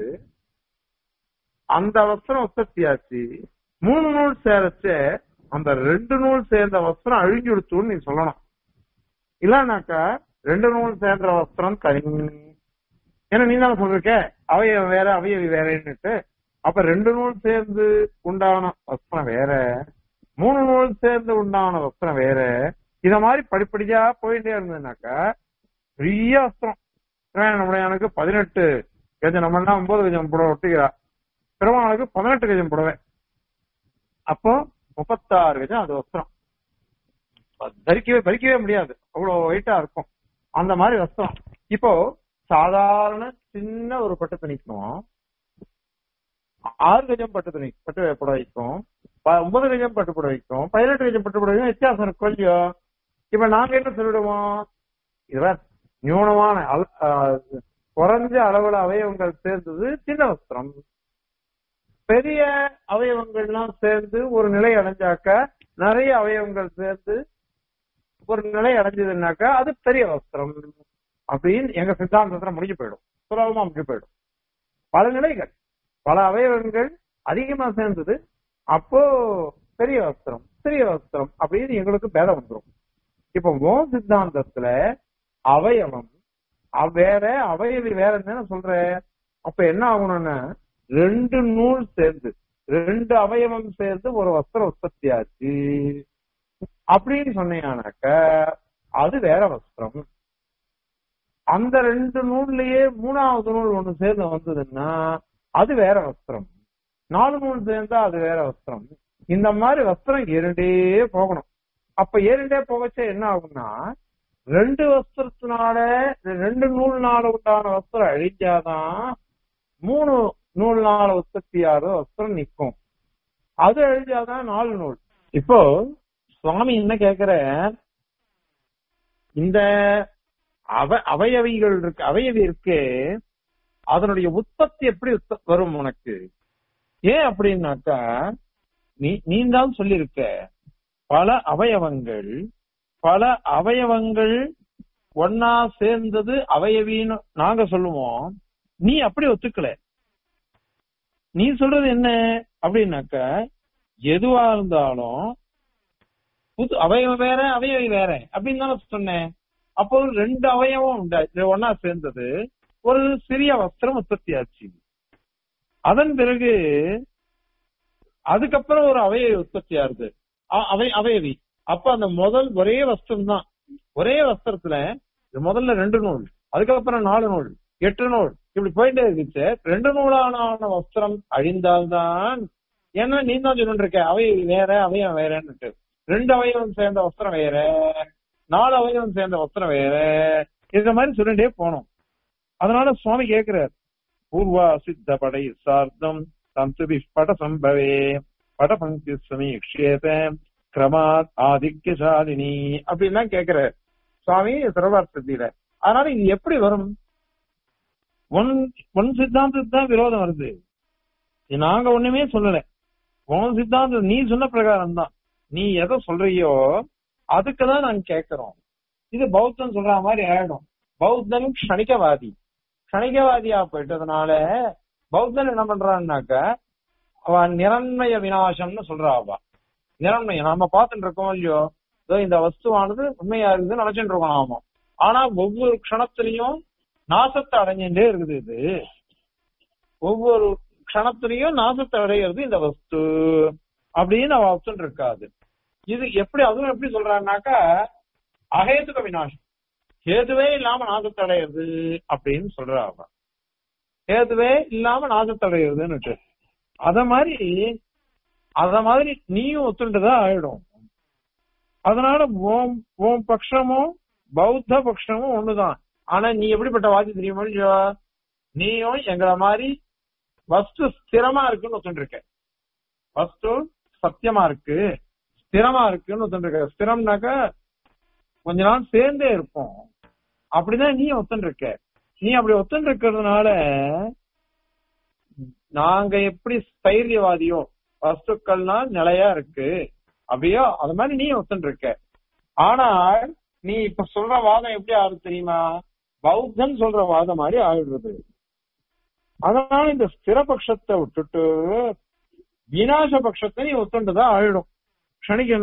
அந்த வஸ்திரம் உற்பத்தியாச்சு மூணு நூல் சேரச்ச அந்த ரெண்டு நூல் சேர்ந்த வஸ்திரம் அழிஞ்சுடுச்சுன்னு நீ சொல்லணும் இல்லனாக்கா ரெண்டு நூல் சேர்ந்த வஸ்திரம் தனி ஏன்னா நீ தானே சொல்லிருக்க அவைய வேற அவைய வேறன்னுட்டு அப்ப ரெண்டு நூல் சேர்ந்து உண்டான வஸ்திரம் வேற மூணு நூல் சேர்ந்து உண்டான வஸ்திரம் வேற இத மாதிரி படிப்படியா போயிட்டே இருந்ததுனாக்கா பெரிய வஸ்திரம் நம்மளுக்கு பதினெட்டு கஜம் நம்ம எல்லாம் ஒன்பது கஜம் புடவை ஒட்டிக்கிறா பெருமாளுக்கு பதினெட்டு கஜம் புடவை அப்போ முப்பத்தாறு கஜம் அது வஸ்திரம் தரிக்கவே பறிக்கவே முடியாது அவ்வளவு வெயிட்டா இருக்கும் அந்த மாதிரி வஸ்திரம் இப்போ சாதாரண சின்ன ஒரு பட்டு துணிக்கும் ஆறு கஜம் பட்டு துணி பட்டு புடவைக்கும் ஒன்பது கஜம் பட்டு புடவைக்கும் பதினெட்டு கஜம் பட்டு புடவைக்கும் வித்தியாசம் இருக்கும் இல்லையோ இப்ப நாங்க என்ன சொல்லிடுவோம் இதுவா நியூனமான குறைஞ்ச அளவுல அவயவங்கள் சேர்ந்தது சின்ன வஸ்திரம் பெரிய அவயவங்கள்லாம் சேர்ந்து ஒரு நிலை அடைஞ்சாக்க நிறைய அவயவங்கள் சேர்ந்து ஒரு நிலை அடைஞ்சதுன்னாக்கா அது பெரிய வஸ்திரம் அப்படின்னு எங்க சித்தாந்தத்துல முடிஞ்சு போயிடும் சுலபமா முடிஞ்சு போயிடும் பல நிலைகள் பல அவயவங்கள் அதிகமா சேர்ந்தது அப்போ பெரிய வஸ்திரம் சிறிய வஸ்திரம் அப்படின்னு எங்களுக்கு பேதம் வந்துடும் இப்ப ஓ சித்தாந்தத்துல அவயவம் வேற அவயவி வேற என்ன சொல்ற அப்ப என்ன ஆகணும்னா ரெண்டு நூல் சேர்ந்து ரெண்டு அவயவம் சேர்ந்து ஒரு வஸ்திரம் உற்பத்தி ஆச்சு அப்படின்னு சொன்னீங்கன்னாக்க அது வேற வஸ்திரம் அந்த ரெண்டு நூல்லயே மூணாவது நூல் ஒண்ணு சேர்ந்து வந்ததுன்னா அது வேற வஸ்திரம் நாலு நூல் சேர்ந்தா அது வேற வஸ்திரம் இந்த மாதிரி வஸ்திரம் இரண்டே போகணும் அப்ப ஏறிண்டே போகச்ச என்ன ஆகும்னா ரெண்டு வஸ்திரத்தினால ரெண்டு நூல் நாள் உண்டான வஸ்திரம் அழிஞ்சாதான் மூணு நூல் நாள் உற்பத்தியாத வஸ்திரம் நிற்கும் அது அழிஞ்சாதான் நாலு நூல் இப்போ சுவாமி என்ன கேக்குற இந்த அவ அவயவிகள் இருக்கு அவயவி இருக்கு அதனுடைய உற்பத்தி எப்படி வரும் உனக்கு ஏன் அப்படின்னாக்கா நீ நீ தான் சொல்லியிருக்க பல அவயவங்கள் பல அவயவங்கள் ஒன்னா சேர்ந்தது அவயவின்னு நாங்க சொல்லுவோம் நீ அப்படி ஒத்துக்கல நீ சொல்றது என்ன அப்படின்னாக்க எதுவா இருந்தாலும் புது அவயவம் வேற அவயவி வேற அப்படின்னு தானே சொன்னேன் அப்போ ரெண்டு அவயவம் உண்டா ஒன்னா சேர்ந்தது ஒரு சிறிய வஸ்திரம் உற்பத்தி ஆச்சு அதன் பிறகு அதுக்கப்புறம் ஒரு அவயவி உற்பத்தி ஆகுது அவை அவயவி அப்ப அந்த முதல் ஒரே வஸ்திரம் தான் ஒரே வஸ்திரத்துல முதல்ல ரெண்டு நூல் அதுக்கப்புறம் நாலு நூல் எட்டு நூல் இப்படி போயிட்டே இருந்துச்சு ரெண்டு நூலான வஸ்திரம் அழிந்தால்தான் ஏன்னா நீ தான் சொல்லிட்டு இருக்க அவை வேற அவயம் வேறன்னுட்டு ரெண்டு அவயவம் சேர்ந்த வஸ்திரம் வேற நாலு அவயவம் சேர்ந்த வஸ்திரம் வேற இந்த மாதிரி சொல்லிட்டே போனோம் அதனால சுவாமி கேக்குறார் பூர்வா சித்த படை சார்த்தம் தந்துபி பட சம்பவே பட பங்கி சமீக்ஷேத கிரமாத் ஆதித்யசாலினி அப்படின்லாம் கேக்குறார் சுவாமி சிரவார்த்தத்தில அதனால இது எப்படி வரும் ஒன் ஒன் சித்தாந்தத்துக்கு தான் விரோதம் வருது நாங்க ஒண்ணுமே சொல்லல உன் சித்தாந்தம் நீ சொன்ன பிரகாரம் தான் நீ எதை சொல்றியோ அதுக்குதான் நாங்க கேட்கிறோம் இது பௌத்தம் சொல்ற மாதிரி ஆயிடும் பௌத்தன் க்ஷணிகவாதி கணிகவாதியா போயிட்டதுனால பௌத்தன் என்ன பண்றான்னாக்க அவன் நிரண்மய விநாசம்னு சொல்றா அவ நிரண்மயம் நாம பார்த்துட்டு இருக்கோம் இல்லையோ இதோ இந்த வஸ்துவானது உண்மையா இருக்குதுன்னு நினைச்சுட்டு இருக்கோம் நாம ஆனா ஒவ்வொரு க்ஷணத்திலையும் நாசத்தை அடைஞ்சுட்டே இருக்குது இது ஒவ்வொரு க்ஷணத்திலையும் நாசத்தை அடைகிறது இந்த வஸ்து அப்படின்னு அவ வச்சுட்டு இருக்காது இது எப்படி அதுவும் எப்படி சொல்றாருனாக்கா அகேதுக விநாசம் ஹேதுவே இல்லாம நாசத்தை அடையிறது அப்படின்னு சொல்றா அவ ஹேதுவே இல்லாம நாசத்தை அடையிறதுன்னு அத மாதிரி அத மாதிரி நீயும் ஒத்துண்டுதான் ஆயிடும் அதனால ஓம் ஓம் பட்சமும் பௌத்த பட்சமும் ஒண்ணுதான் ஆனா நீ எப்படிப்பட்ட வாதி தெரியுமா இல்லையோ நீயும் எங்களை மாதிரி வஸ்து ஸ்திரமா இருக்குன்னு ஒத்துருக்க வஸ்து சத்தியமா இருக்கு ஸ்திரமா இருக்குன்னு ஒத்துருக்க ஸ்திரம்னாக்க கொஞ்ச நாள் சேர்ந்தே இருப்போம் அப்படிதான் நீ ஒத்துருக்க நீ அப்படி ஒத்துன்னு இருக்கிறதுனால நாங்க எப்படி ஸ்தைரியவாதியோ வஸ்துக்கள்னா நிலையா இருக்கு அப்படியோ அது மாதிரி நீ ஒத்துன்னு இருக்க ஆனால் நீ இப்ப சொல்ற வாதம் எப்படி ஆகுது தெரியுமா பௌத்தன் சொல்ற வாதம் மாதிரி ஆயிடுறது அதனால இந்த ஸ்திரபக்ஷத்தை விட்டுட்டு விநாச பட்சத்தை நீ ஒத்துண்டுதான் ஆயிடும் க்ஷணிக்க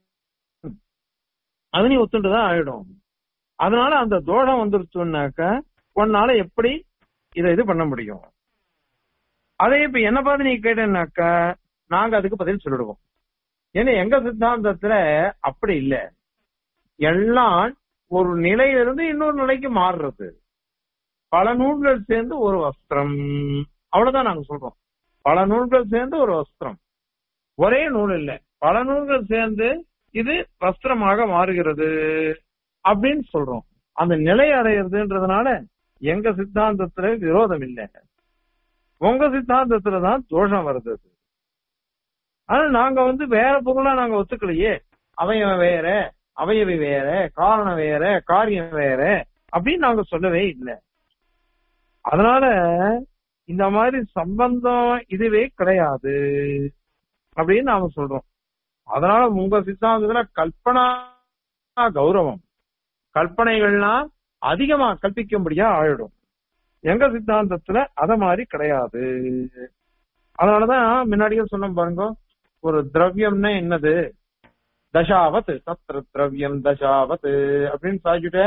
அது நீ ஒத்துண்டுதான் ஆயிடும் அதனால அந்த தோஷம் வந்துருச்சுன்னாக்க உன்னால எப்படி இதை இது பண்ண முடியும் அதே இப்ப என்ன பார்த்து நீ கேட்டேன்னாக்க நாங்க அதுக்கு பதில் சொல்லிடுவோம் ஏன்னா எங்க சித்தாந்தத்துல அப்படி இல்ல எல்லாம் ஒரு நிலையிலிருந்து இன்னொரு நிலைக்கு மாறுறது பல நூல்கள் சேர்ந்து ஒரு வஸ்திரம் அவ்வளவுதான் நாங்க சொல்றோம் பல நூல்கள் சேர்ந்து ஒரு வஸ்திரம் ஒரே நூல் இல்ல பல நூல்கள் சேர்ந்து இது வஸ்திரமாக மாறுகிறது அப்படின்னு சொல்றோம் அந்த நிலை அடையிறதுன்றதுனால எங்க சித்தாந்தத்துல விரோதம் இல்லை உங்க சித்தாந்தத்துலதான் தோஷம் வருது ஆனா நாங்க வந்து வேற பொருளா நாங்க ஒத்துக்கலையே அவயவன் வேற அவையவை வேற காரணம் வேற காரியம் வேற அப்படின்னு நாங்க சொல்லவே இல்லை அதனால இந்த மாதிரி சம்பந்தம் இதுவே கிடையாது அப்படின்னு நாம சொல்றோம் அதனால உங்க சித்தாந்தத்துல கல்பனா கௌரவம் கல்பனைகள்னா அதிகமா கற்பிக்கும்படியா ஆயிடும் எங்க சித்தாந்தத்துல அத மாதிரி கிடையாது அதனாலதான் முன்னாடியே சொன்ன பாருங்க ஒரு திரவியம்னா என்னது தசாவத் தத்திர திரவியம் தசாவத் அப்படின்னு சாதிச்சுட்டு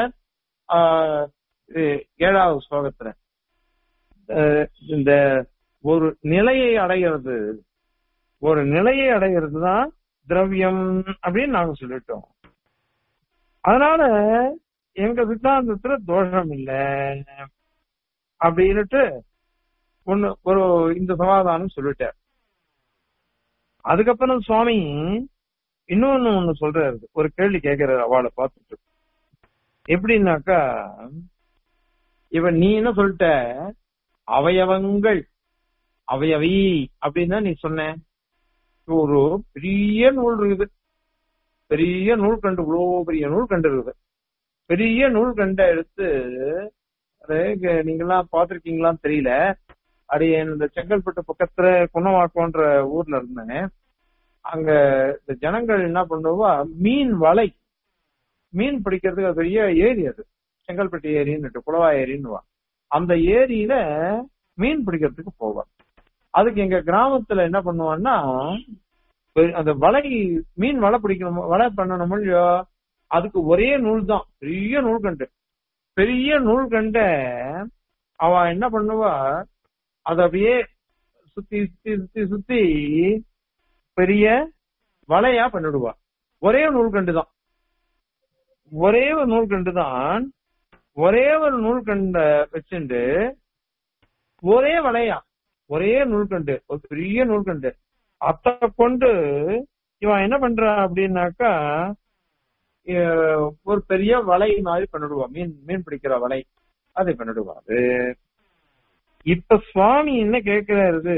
ஏழாவது ஸ்லோகத்துல இந்த ஒரு நிலையை அடைகிறது ஒரு நிலையை அடைகிறது தான் திரவியம் அப்படின்னு நாங்க சொல்லிட்டோம் அதனால எங்க சித்தாந்தத்துல தோஷம் இல்லை அப்படின்னுட்டு ஒண்ணு ஒரு இந்த சமாதானம் சொல்லிட்டார் அதுக்கப்புறம் சுவாமி இன்னொன்னு ஒண்ணு சொல்றாரு ஒரு கேள்வி கேட்கிறாரு அவளை பார்த்துட்டு எப்படின்னாக்கா இவன் நீ என்ன சொல்லிட்ட அவயவங்கள் அவயவி அப்படின்னு தான் நீ சொன்ன ஒரு பெரிய நூல் இருக்குது பெரிய நூல் கண்டு இவ்வளோ பெரிய நூல் கண்டு இருக்குது பெரிய நூல் கண்ட எடுத்து அது நீங்கெல்லாம் பாத்திருக்கீங்களான்னு தெரியல அது இந்த செங்கல்பட்டு பக்கத்துல குணவாக்கம்ன்ற ஊர்ல இருந்தேன் அங்க இந்த ஜனங்கள் என்ன பண்ணுவா மீன் வலை மீன் பிடிக்கிறதுக்கு பெரிய ஏரி அது செங்கல்பட்டு ஏரின்னு குளவா ஏரின்னு அந்த ஏரியில மீன் பிடிக்கிறதுக்கு போவார் அதுக்கு எங்க கிராமத்துல என்ன பண்ணுவான்னா அந்த வலை மீன் வலை பிடிக்கணும் வலை பண்ணணும் இல்லையோ அதுக்கு ஒரே நூல் தான் பெரிய நூல் கண்டு பெரிய நூல் கண்ட அவ என்ன பண்ணுவா அத அப்படியே சுத்தி சுத்தி சுத்தி சுத்தி பெரிய வலையா பண்ணிடுவா ஒரே நூல்கண்டு தான் ஒரே ஒரு நூல்கண்டு தான் ஒரே ஒரு நூல்கண்ட வச்சுண்டு ஒரே வலையா ஒரே நூல்கண்டு ஒரு பெரிய நூல்கண்டு அத்தை கொண்டு இவன் என்ன பண்றா அப்படின்னாக்கா ஒரு பெரிய வலை மாதிரி பண்ணிடுவா மீன் மீன் பிடிக்கிற வலை அதை பண்ணிடுவா அது இப்ப சுவாமி என்ன கேக்குறாரு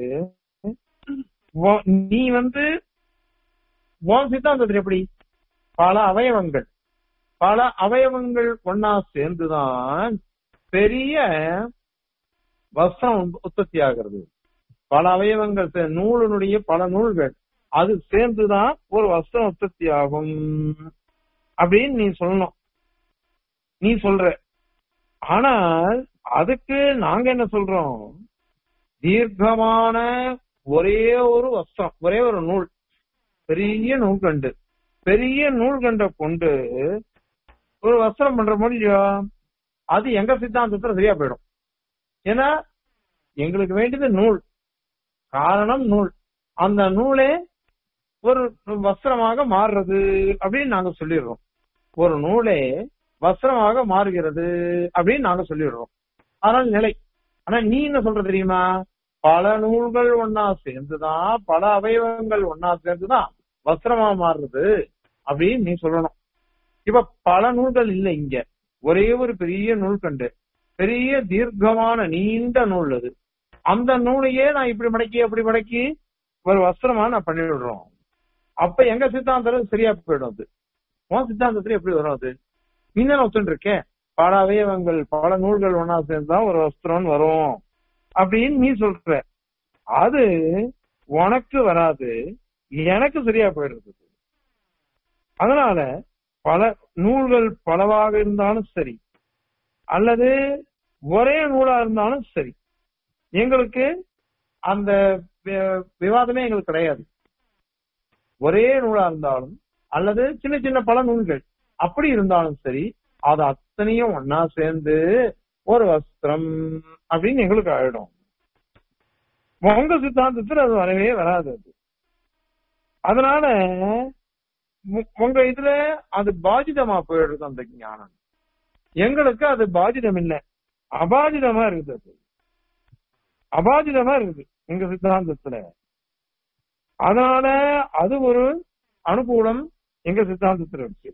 நீ வந்து உன் சித்தாந்தத்தில் எப்படி பல அவயவங்கள் பல அவயவங்கள் ஒன்னா சேர்ந்துதான் பெரிய வஸ்திரம் உற்பத்தி ஆகிறது பல அவயவங்கள் நூலினுடைய பல நூல்கள் அது சேர்ந்துதான் ஒரு வஸ்திரம் உற்பத்தி ஆகும் அப்படின்னு நீ சொல்லணும் நீ சொல்ற ஆனால் அதுக்கு நாங்க என்ன சொல்றோம் தீர்க்கமான ஒரே ஒரு வஸ்திரம் ஒரே ஒரு நூல் பெரிய நூல்கண்டு பெரிய நூல்கண்டை கொண்டு ஒரு வஸ்திரம் பண்ற முடியும் அது எங்க சித்தாந்தத்துல சரியா போயிடும் ஏன்னா எங்களுக்கு வேண்டியது நூல் காரணம் நூல் அந்த நூலே ஒரு வஸ்திரமாக மாறுறது அப்படின்னு நாங்க சொல்லிடுறோம் ஒரு நூலே வஸ்திரமாக மாறுகிறது அப்படின்னு நாங்க சொல்லிடுறோம் ஆனால் நிலை ஆனா நீ என்ன சொல்ற தெரியுமா பல நூல்கள் ஒன்னா சேர்ந்துதான் பல அவயவங்கள் ஒன்னா சேர்ந்துதான் வஸ்திரமா மாறுறது அப்படின்னு நீ சொல்லணும் இப்ப பல நூல்கள் இல்ல இங்க ஒரே ஒரு பெரிய நூல் கண்டு பெரிய தீர்க்கமான நீண்ட நூல் அது அந்த நூலையே நான் இப்படி மடக்கி அப்படி மடக்கி ஒரு வஸ்திரமா நான் பண்ணி விடுறோம் அப்ப எங்க சித்தாந்தம் சரியா போயிடும் அது உன் சித்தாந்தத்துல எப்படி வரும் அது நீ தானே ஒத்துட்டு இருக்கேன் பல அவயவங்கள் பல நூல்கள் ஒன்னா சேர்ந்தா ஒரு வஸ்திரம் வரும் அப்படின்னு நீ சொல்ற அது உனக்கு வராது எனக்கு சரியா போயிடுறது அதனால பல நூல்கள் பலவாக இருந்தாலும் சரி அல்லது ஒரே நூலா இருந்தாலும் சரி எங்களுக்கு அந்த வி- விவாதமே எங்களுக்கு கிடையாது ஒரே நூலா இருந்தாலும் அல்லது சின்ன சின்ன பல நூல்கள் அப்படி இருந்தாலும் சரி அது அத்தனையும் ஒன்னா சேர்ந்து ஒரு வஸ்திரம் அப்படின்னு எங்களுக்கு ஆயிடும் உங்க சித்தாந்தத்துல அது வரவே வராது அது அதனால உ- உங்க இதுல அது பாஜிதமா போயிடுது அந்த ஞானம் எங்களுக்கு அது பாஜிதம் இல்ல அபாஜிதமா இருக்குது அது அபாஜிதமா இருக்குது எங்க சித்தாந்தத்துல அதனால அது ஒரு அனுகூலம் எங்க சித்தாந்தத்துல இருக்கு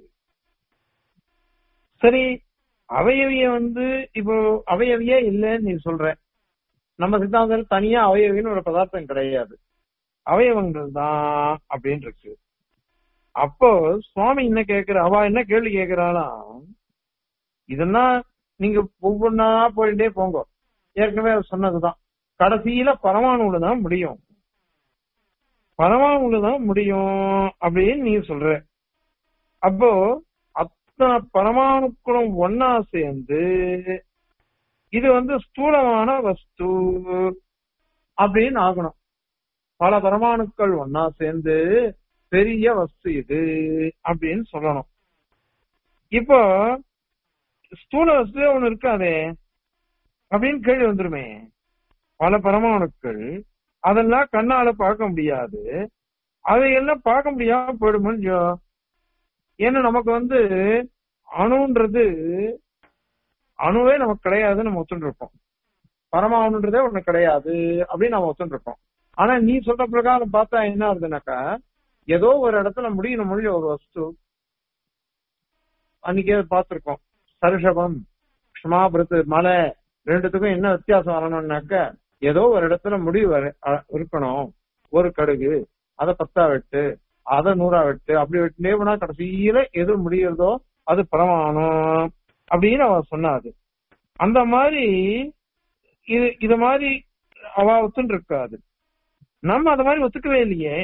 சரி அவயவிய வந்து இப்போ அவயவியே இல்லைன்னு நீ சொல்ற நம்ம சித்தாந்தத்தில் தனியா அவயவின்னு ஒரு பதார்த்தம் கிடையாது அவயவங்கள் தான் அப்படின்னு இருக்கு அப்போ சுவாமி என்ன கேக்குற அவ என்ன கேள்வி கேக்குறாளா இதெல்லாம் நீங்க ஒவ்வொன்னா போயிட்டே போங்க ஏற்கனவே அவர் சொன்னதுதான் கடைசியில பரமாணுல தான் முடியும் பரமாணுல தான் முடியும் அப்படின்னு நீ சொல்ற அப்போ அத்தனை பரமாணுக்களும் ஒன்னா சேர்ந்து இது வந்து ஸ்தூலமான வஸ்து அப்படின்னு ஆகணும் பல பரமாணுக்கள் ஒன்னா சேர்ந்து பெரிய வஸ்து இது அப்படின்னு சொல்லணும் இப்போ ஸ்தூல வஸ்துவே ஒண்ணு இருக்காதே அப்படின்னு கேள்வி வந்துருமே பல பரமாணுக்கள் அதெல்லாம் கண்ணால பார்க்க முடியாது அதையெல்லாம் பார்க்க முடியாம போயிடுமோ ஏன்னா நமக்கு வந்து அணுன்றது அணுவே நமக்கு கிடையாதுன்னு நம்ம ஒத்துட்டு இருக்கோம் பரமாணுன்றதே ஒண்ணு கிடையாது அப்படின்னு நம்ம ஒத்துட்டு இருக்கோம் ஆனா நீ சொல்ற பிரகாரம் பார்த்தா என்ன ஆகுதுனாக்கா ஏதோ ஒரு இடத்துல முடியணும் மொழி ஒரு வஸ்து அன்னைக்கே பார்த்திருக்கோம் சருஷபம் க்ஷமாபிரத்து மலை ரெண்டுத்துக்கும் என்ன வித்தியாசம் வரணும்னாக்க ஏதோ ஒரு இடத்துல முடிவு வர- அ- இருக்கணும் ஒரு கடுகு அதை பத்தா வெட்டு அதை நூறா வெட்டு அப்படி வெட்டுனே போனா கடைசியில எது முடிகிறதோ அது பரமாணும் அப்படின்னு அவ சொன்னாது அந்த மாதிரி இது இது மாதிரி அவ ஒத்துன்னு இருக்காது நம்ம அத மாதிரி ஒத்துக்கவே இல்லையே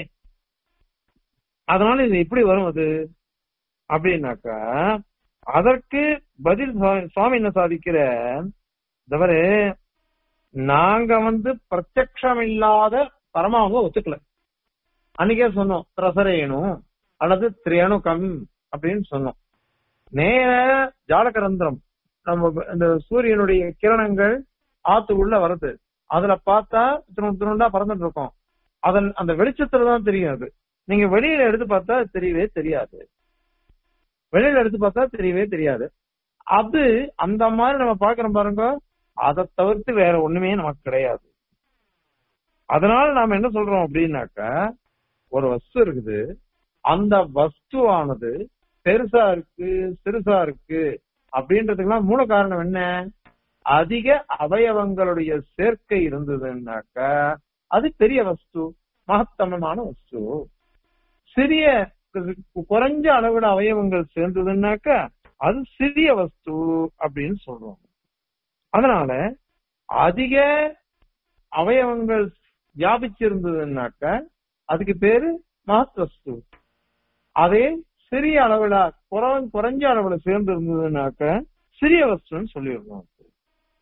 அதனால இது எப்படி வரும் அது அப்படின்னாக்கா அதற்கு பதில் சுவா- சுவாமி என்ன சாதிக்கிற தவறு நாங்க வந்து பிரத்யக்ஷம் இல்லாத பரமாவை ஒத்துக்கல அன்னைக்கே சொன்னோம் திரசரேணும் அல்லது திரியணுகம் அப்படின்னு சொன்னோம் நேர ஜாலகரந்திரம் நம்ம இந்த சூரியனுடைய கிரணங்கள் ஆத்துக்குள்ள வருது அதுல பார்த்தா திரும்ப திருண்டா பறந்துட்டு இருக்கோம் அதன் அந்த வெளிச்சத்துல தான் தெரியும் அது நீங்க வெளியில எடுத்து பார்த்தா அது தெரியவே தெரியாது வெளியில எடுத்து பார்த்தா தெரியவே தெரியாது அது அந்த மாதிரி நம்ம பாக்குறோம் பாருங்க அதை தவிர்த்து வேற ஒண்ணுமே நமக்கு கிடையாது அதனால நாம என்ன சொல்றோம் அப்படின்னாக்கா ஒரு வஸ்து இருக்குது அந்த வஸ்துவானது பெருசா இருக்கு சிறுசா இருக்கு அப்படின்றதுக்கெல்லாம் மூல காரணம் என்ன அதிக அவயவங்களுடைய சேர்க்கை இருந்ததுன்னாக்கா அது பெரிய வஸ்து மகத்தமமான வஸ்து சிறிய குறைஞ்ச அளவுல அவயவங்கள் சேர்ந்ததுன்னாக்கா அது சிறிய வஸ்து அப்படின்னு சொல்றோம் அதனால அதிக அவயவங்கள் வியாபிச்சிருந்ததுன்னாக்க அதுக்கு பேரு மகத் வஸ்து அதே சிறிய அளவுல குறை- குறைஞ்ச அளவுல சேர்ந்து இருந்ததுன்னாக்க சிறிய வஸ்துன்னு சொல்லிடுறோம்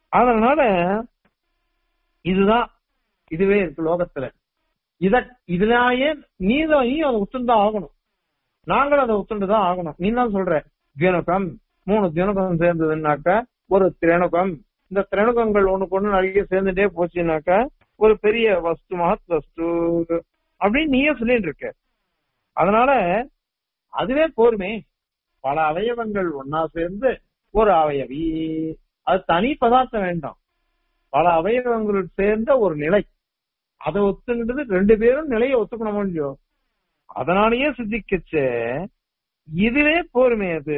அதனால இதுதான் இதுவே இருக்கு லோகத்துல இத இதுலயே நீதான் நீ அதை ஒத்துந்தான் ஆகணும் நாங்களும் அதை ஒத்துண்டுதான் ஆகணும் நீ தான் சொல்ற தியனுகம் மூணு தியனுகம் சேர்ந்ததுன்னாக்க ஒரு திரேணுகம் இந்த திரேணுகங்கள் ஒண்ணுக்கு ஒண்ணு நிறைய சேர்ந்துட்டே போச்சுனாக்க ஒரு பெரிய வஸ்து மகத் வஸ்து அப்படின்னு நீயே சொல்லிட்டு இருக்க அதனால அதுவே போருமே பல அவயவங்கள் ஒன்னா சேர்ந்து ஒரு அவயவி அது தனி பதார்த்தம் வேண்டாம் பல அவயவங்கள் சேர்ந்த ஒரு நிலை அதை ஒத்துங்கிறது ரெண்டு பேரும் நிலையை ஒத்துக்கணும் இல்லையோ அதனாலயே சித்திக்கச்சு இதுவே போருமே அது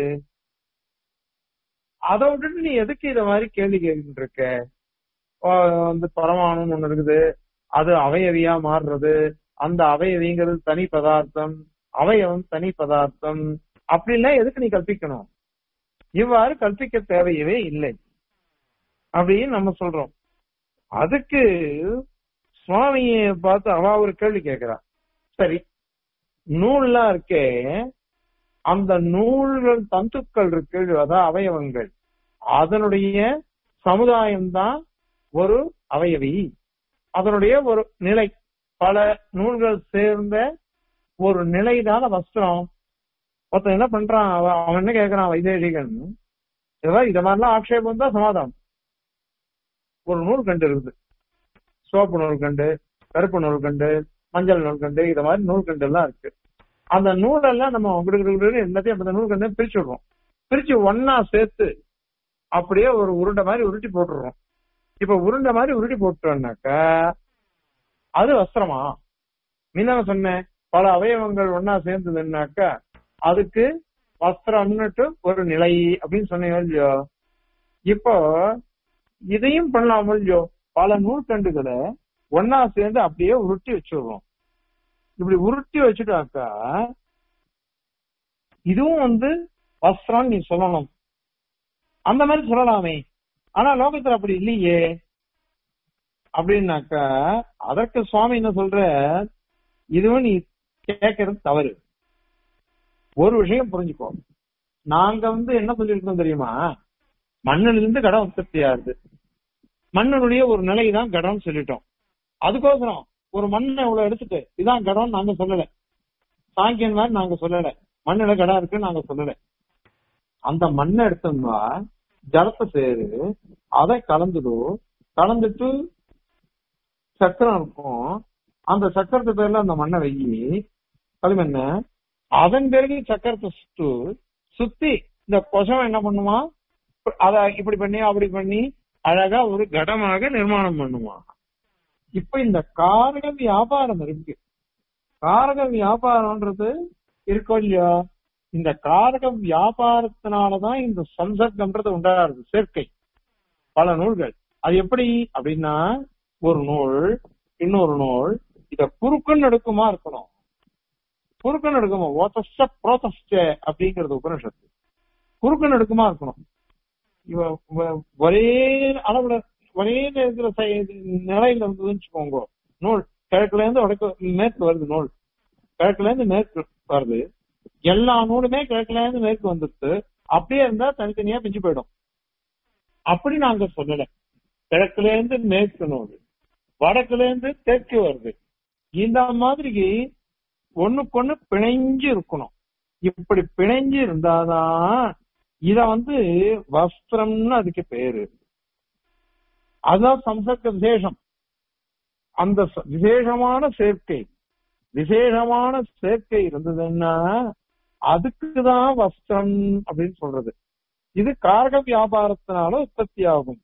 அதை விட்டுட்டு நீ எதுக்கு இத மாதிரி கேள்வி கேட்டுட்டு இருக்க ஆஹ் வந்து பரமாணு ஒண்ணு இருக்குது அது அவயவியா மாறுறது அந்த அவயவிங்கிறது தனி பதார்த்தம் அவயவம் தனி பதார்த்தம் அப்படின்லாம் எதுக்கு நீ கற்பிக்கணும் இவ்வாறு கற்பிக்க தேவையவே இல்லை அப்படின்னு நம்ம சொல்றோம் அதுக்கு சுவாமிய பார்த்து அவ ஒரு கேள்வி கேக்குறா சரி நூல்லாம் இருக்கே அந்த நூல்கள் தந்துக்கள் இருக்கு அதான் அவயவங்கள் அதனுடைய சமுதாயம்தான் ஒரு அவயவி அதனுடைய ஒரு நிலை பல நூல்கள் சேர்ந்த ஒரு நிலைதான வஸ்திரம் ஒருத்தன் என்ன பண்றான் அவன் அவன் என்ன கேக்குறான் வைதேசிகன் இத இத மாதிரிலாம் ஆக்ஷேபம் தான் சமாதானம் ஒரு நூல் கண்டு இருக்குது சோப்பு நூல் கண்டு கருப்பு நூல் கண்டு மஞ்சள் நூல் கண்டு இத மாதிரி நூல் கண்டு எல்லாம் இருக்கு அந்த நூலெல்லாம் நம்ம உங்களுக்கு எல்லாத்தையும் அந்த நூல் கண்டு பிரிச்சு விடுறோம் பிரிச்சு ஒன்னா சேர்த்து அப்படியே ஒரு உருண்டை மாதிரி உருட்டி போட்டுடுறோம் இப்ப உருண்டை மாதிரி உருட்டி போட்டோம்னாக்கா அது வஸ்திரமா முன்ன சொன்னேன் பல அவயவங்கள் ஒன்னா சேர்ந்ததுன்னாக்கா அதுக்கு வஸ்திரம்னுட்டு ஒரு நிலை அப்படின்னு சொன்னீங்க இல்லையோ இப்போ இதையும் பண்ணலாம் இல்லையோ பல நூற்கண்டுகளை ஒன்னா சேர்ந்து அப்படியே உருட்டி வச்சிடுறோம் இப்படி உருட்டி வச்சுட்டாக்கா இதுவும் வந்து வஸ்திரம் நீ சொல்லணும் அந்த மாதிரி சொல்லலாமே ஆனா லோகத்துல அப்படி இல்லையே அப்படின்னாக்கா அதற்கு சுவாமி என்ன சொல்ற இதுவும் நீ கேட்கறது தவறு ஒரு விஷயம் புரிஞ்சுக்கோ நாங்க வந்து என்ன சொல்லியிருக்கோம் தெரியுமா மண்ணிலிருந்து கடம் உற்பத்தி ஆகுது மண்ணினுடைய ஒரு நிலை தான் கடம்னு சொல்லிட்டோம் அதுக்கோசரம் ஒரு மண்ணை இவ்வளவு எடுத்துட்டு இதான் கடம் நாங்க சொல்லல சாங்கியன் மாதிரி நாங்க சொல்லல மண்ணில கடம் இருக்குன்னு நாங்க சொல்லல அந்த மண்ணை எடுத்தோம்னா ஜலத்தை சேரு அதை கலந்துடும் கலந்துட்டு சக்கரம் இருக்கும் அந்த சக்கரத்து பேர்ல அந்த மண்ணை வெயி களிமண்ண அதன் பிறகு சக்கரத்தை சுத்து சுத்தி இந்த கொசம் என்ன பண்ணுமா அத இப்படி பண்ணி அப்படி பண்ணி அழகா ஒரு கடமாக நிர்மாணம் பண்ணுமா இப்ப இந்த காரக வியாபாரம் இருக்கு காரக வியாபாரம்ன்றது இருக்கோ இல்லையா இந்த காரக வியாபாரத்தினாலதான் இந்த சம்சர்க்கம்ன்றது உண்டாகிறது சேர்க்கை பல நூல்கள் அது எப்படி அப்படின்னா ஒரு நூல் இன்னொரு நூல் இத குறுக்குன்னு எடுக்குமா இருக்கணும் குறுக்குன்னு எடுக்குமா ஓத்தஸ்ட புரோத்தஸ்ட அப்படிங்கிறது உபனிஷத்து குறுக்குன்னு எடுக்குமா இருக்கணும் இவ ஒரே அளவுல ஒரே இருக்கிற நிலையில இருந்ததுன்னு வச்சுக்கோங்க நூல் கிழக்குல இருந்து வடக்கு மேற்கு வருது நூல் கிழக்குல இருந்து மேற்கு வருது எல்லா நூலுமே கிழக்குல இருந்து மேற்கு வந்துட்டு அப்படியே இருந்தா தனித்தனியா பிஞ்சு போயிடும் அப்படி நாங்க சொல்லல கிழக்குல இருந்து மேற்கு நூல் வடக்குல இருந்து தெற்கு வருது இந்த மாதிரி ஒண்ணுக்கொண்ணு பிணைஞ்சு இருக்கணும் இப்படி பிணைஞ்சு இருந்தாதான் இத வந்து வஸ்திரம்னு அதுக்கு பேரு அதுதான் சம்சர்க்க விசேஷம் அந்த விசேஷமான சேர்க்கை விசேஷமான சேர்க்கை இருந்ததுன்னா அதுக்குதான் வஸ்திரம் அப்படின்னு சொல்றது இது காரக வியாபாரத்தினால உற்பத்தி ஆகும்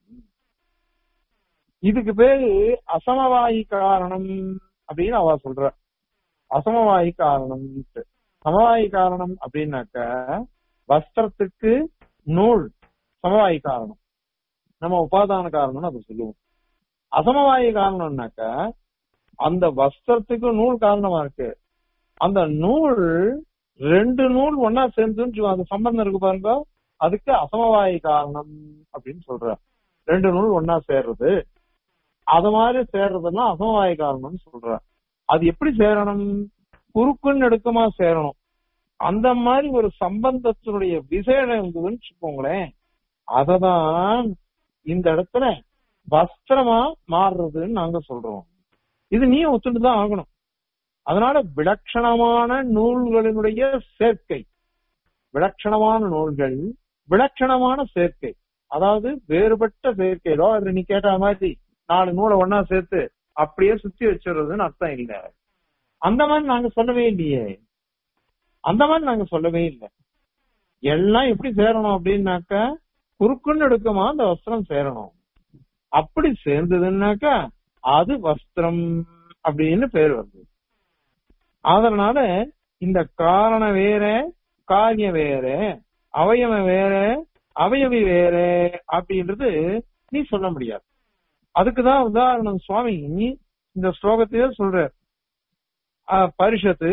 இதுக்கு பேரு அசமவாயி காரணம் அப்படின்னு அவ சொல்ற அசமவாயி காரணம் சமவாயி காரணம் அப்படின்னாக்க வஸ்திரத்துக்கு நூல் சமவாயி காரணம் நம்ம உபாதான காரணம்னு அதை சொல்லுவோம் அசமவாயி காரணம்னாக்க அந்த வஸ்திரத்துக்கு நூல் காரணமா இருக்கு அந்த நூல் ரெண்டு நூல் ஒன்னா சேர்ந்துன்னு அந்த சம்பந்தம் இருக்கு பாருங்க அதுக்கு அசமவாயி காரணம் அப்படின்னு சொல்ற ரெண்டு நூல் ஒன்னா சேர்றது அது மாதிரி சேர்றதெல்லாம் அசமவாயி காரணம்னு சொல்ற அது எப்படி சேரணும் குறுக்குன்னு நெடுக்கமா சேரணும் அந்த மாதிரி ஒரு சம்பந்தத்தினுடைய விசேஷம் இருந்ததுன்னு வச்சுக்கோங்களேன் அததான் இந்த இடத்துல வஸ்திரமா மாறுறதுன்னு நாங்க சொல்றோம் இது நீ ஒத்துட்டு தான் ஆகணும் அதனால விலட்சணமான நூல்களினுடைய சேர்க்கை விலட்சணமான நூல்கள் விலட்சணமான சேர்க்கை அதாவது வேறுபட்ட சேர்க்கை ஏதோ அது நீ கேட்ட மாதிரி நாலு நூலை ஒன்னா சேர்த்து அப்படியே சுத்தி வச்சிடுறதுன்னு அர்த்தம் இல்ல அந்த மாதிரி நாங்க சொல்லவே இல்லையே அந்த மாதிரி நாங்க சொல்லவே இல்லை எல்லாம் எப்படி சேரணும் அப்படின்னாக்கா குறுக்குன்னு எடுக்குமா அந்த வஸ்திரம் சேரணும் அப்படி சேர்ந்ததுன்னாக்கா அது வஸ்திரம் அப்படின்னு பேர் வருது அதனால இந்த காரணம் வேற காரியம் வேற அவயவம் வேற அவயவி வேற அப்படின்றது நீ சொல்ல முடியாது அதுக்குதான் உதாரணம் சுவாமி இந்த ஸ்லோகத்தையே சொல்ற அஹ், பரிஷத்து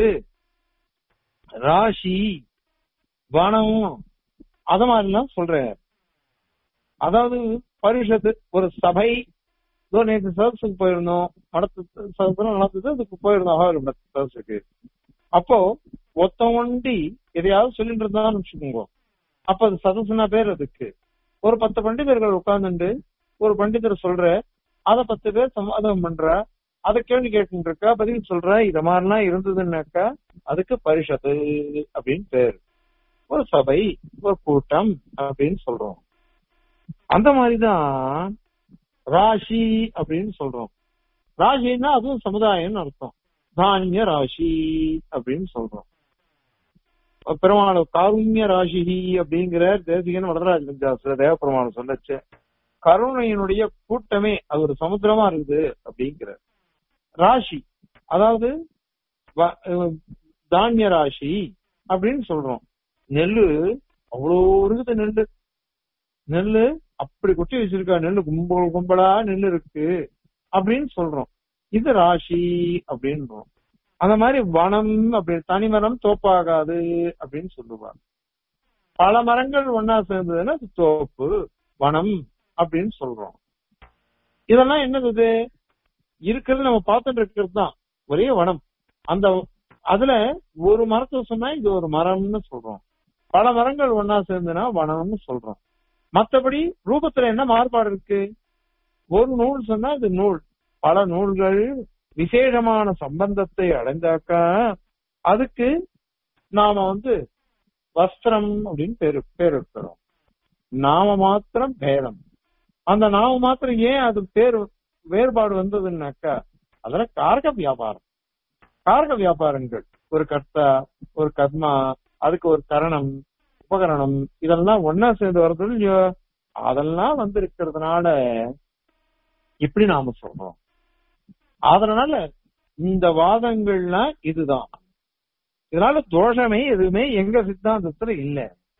ராசி வனம் அத மாதிரிலாம் சொல்ற அதாவது பரிஷத்து ஒரு சபை இதோ நேற்று சதஸுக்கு போயிருந்தோம் மடத்து சதத்துல நடந்தது அதுக்கு போயிருந்தோம் அகவல் மடத்து சதஸுக்கு அப்போ ஒத்த ஒண்டி எதையாவது சொல்லிட்டு இருந்தான்னு வச்சுக்கோங்க அப்ப அது சதசுனா பேர் அதுக்கு ஒரு பத்து பண்டிதர்கள் உட்கார்ந்துட்டு ஒரு பண்டிதர் சொல்ற அத பத்து பேர் சமாதானம் பண்ற அத கேள்வி கேட்டு இருக்கா பதில் சொல்ற இத மாதிரிலாம் இருந்ததுன்னாக்கா அதுக்கு பரிஷத்து அப்படின்னு பேர் ஒரு சபை ஒரு கூட்டம் அப்படின்னு சொல்றோம் அந்த மாதிரிதான் ராசி அப்படின்னு சொல்றோம் ராசின்னா அதுவும் சமுதாயம்னு அர்த்தம் தானிய ராசி அப்படின்னு சொல்றோம் பெருமாள் காருண்ய ராசி அப்படிங்கிற தேசிகன் வரதராஜ பஞ்சாசுல தேவபெருமாள் சொல்லச்சு கருணையினுடைய கூட்டமே அது ஒரு சமுத்திரமா இருக்குது அப்படிங்கிற ராசி அதாவது வ- அஹ் தானிய ராசி அப்படின்னு சொல்றோம் நெல்லு அவ்வளோ இருக்குது நெல்லு நெல்லு அப்படி கொட்டி வச்சிருக்கா நெல்லு கும்பல் கும்பலா நெல்லு இருக்கு அப்படின்னு சொல்றோம் இது ராசி அப்படின்றோம் அந்த மாதிரி வனம் அப்படி தனி மரம் தோப்பாகாது அப்படின்னு சொல்லுவாங்க பல மரங்கள் ஒன்னா சேர்ந்ததுன்னா அது தோப்பு வனம் அப்படின்னு சொல்றோம் இதெல்லாம் என்னது இது இருக்கிறது நம்ம பார்த்துட்டு இருக்கிறது தான் ஒரே வனம் அந்த அதுல ஒரு மரத்தை சொன்னா இது ஒரு மரம்னு சொல்றோம் பல மரங்கள் ஒன்னா சேர்ந்துனா வனம்னு சொல்றோம் மத்தபடி ரூபத்துல என்ன மாறுபாடு இருக்கு ஒரு நூல் சொன்னா இது நூல் பல நூல்கள் விசேஷமான சம்பந்தத்தை அடைந்தாக்கா அதுக்கு நாம வந்து வஸ்திரம் அப்படின்னு பேரு பேர் இருக்கிறோம் நாம மாத்திரம் பேதம் அந்த நாம மாத்திரம் ஏன் அது பேர் வேறுபாடு வந்ததுன்னாக்கா அதுல காரக வியாபாரம் காரக வியாபாரங்கள் ஒரு கர்த்தா ஒரு கர்மா அதுக்கு ஒரு கரணம் உபகரணம் இதெல்லாம் ஒன்னா சேர்ந்து வர்றது இல்லையோ அதெல்லாம் வந்து இருக்கிறதுனால இப்படி நாம சொல்றோம் அதனால இந்த வாதங்கள்லாம் இதுதான் இதனால தோஷமே எதுவுமே எங்க சித்தாந்தத்துல இல்ல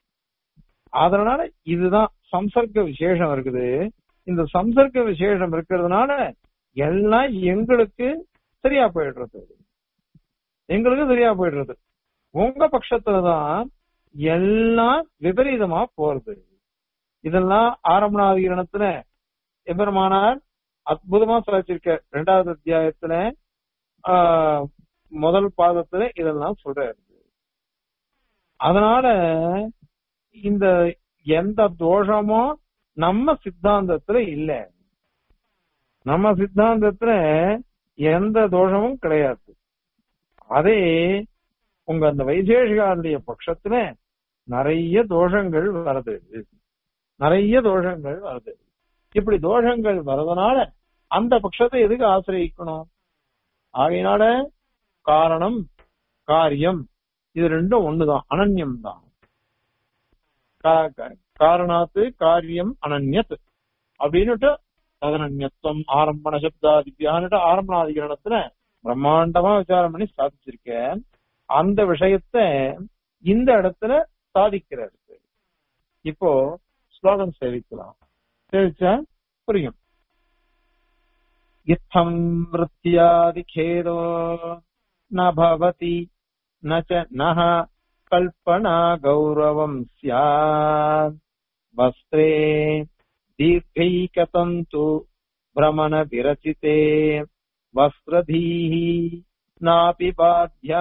அதனால இதுதான் சம்சர்க்க விசேஷம் இருக்குது இந்த சம்சர்க்க விசேஷம் இருக்கிறதுனால எல்லாம் எங்களுக்கு சரியா போயிடுறது எங்களுக்கு சரியா போயிடுறது உங்க பட்சத்துலதான் எல்லாம் விபரீதமா போறது இதெல்லாம் ஆரம்பணாதிகரணத்துல எபெருமானார் அற்புதமா சொல்லிருக்க ரெண்டாவது அத்தியாயத்துல ஆஹ், முதல் பாதத்துல இதெல்லாம் சொல்றாரு அதனால இந்த எந்த தோஷமும் நம்ம சித்தாந்தத்துல இல்ல நம்ம சித்தாந்தத்துல எந்த தோஷமும் கிடையாது அதே உங்க அந்த வைசேஷிகாருடைய பட்சத்துல நிறைய தோஷங்கள் வருது நிறைய தோஷங்கள் வருது இப்படி தோஷங்கள் வர்றதுனால அந்த பட்சத்தை எதுக்கு ஆசிரியக்கணும் ஆகையினால காரணம் காரியம் இது ரெண்டும் ஒண்ணுதான் அனன்யம் தான் கா- கா- காரணாத்து காரியம் அனன்யத் அப்படின்னுட்டு ததனன்யத்துவம் ஆரம்பண சப்தாதிபியான்னுட்டு ஆரம்பணாதிகரணத்துல பிரம்மாண்டமா விசாரம் பண்ணி சாதிச்சிருக்கேன் அந்த விஷயத்த இந்த இடத்துல சாதிக்கிறாரு இப்போ ஸ்லோகம் சேவிக்கலாம் சேவிச்சா புரியும் இத்தம் விருத்தியாதிகேதோ ந பவதி ந ச நஹ கல்பனா கௌரவம் ஸ்யாத் வஸ்திரே दीर्घैकतन्तु भ्रमण विरचिते वस्त्रधीः नापि बाध्या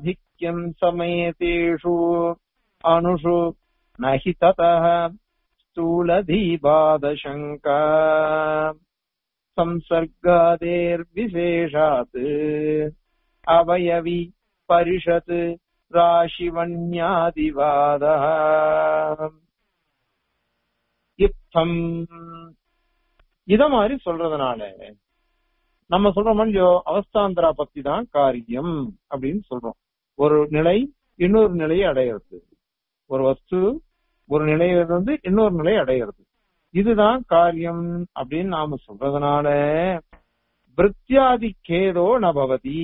देशाधिक्यम् समेतेषु अणुषु न हि ततः ஸ்தூல தீபாதசங்கா संसर्गादेर्विशेषात् अवयवि परिषत् राशिवन्यादिवादः யுத்தம் இத மாதிரி சொல்றதுனால நம்ம சொல்றோம் இல்லையோ அவஸ்தாந்தரா பத்தி தான் காரியம் அப்படின்னு சொல்றோம் ஒரு நிலை இன்னொரு நிலையை அடையிறது ஒரு வஸ்து ஒரு நிலையிலிருந்து இன்னொரு நிலை அடையிறது இதுதான் காரியம் அப்படின்னு நாம சொல்றதுனால விற்த்தியாதி கேதோ நபவதி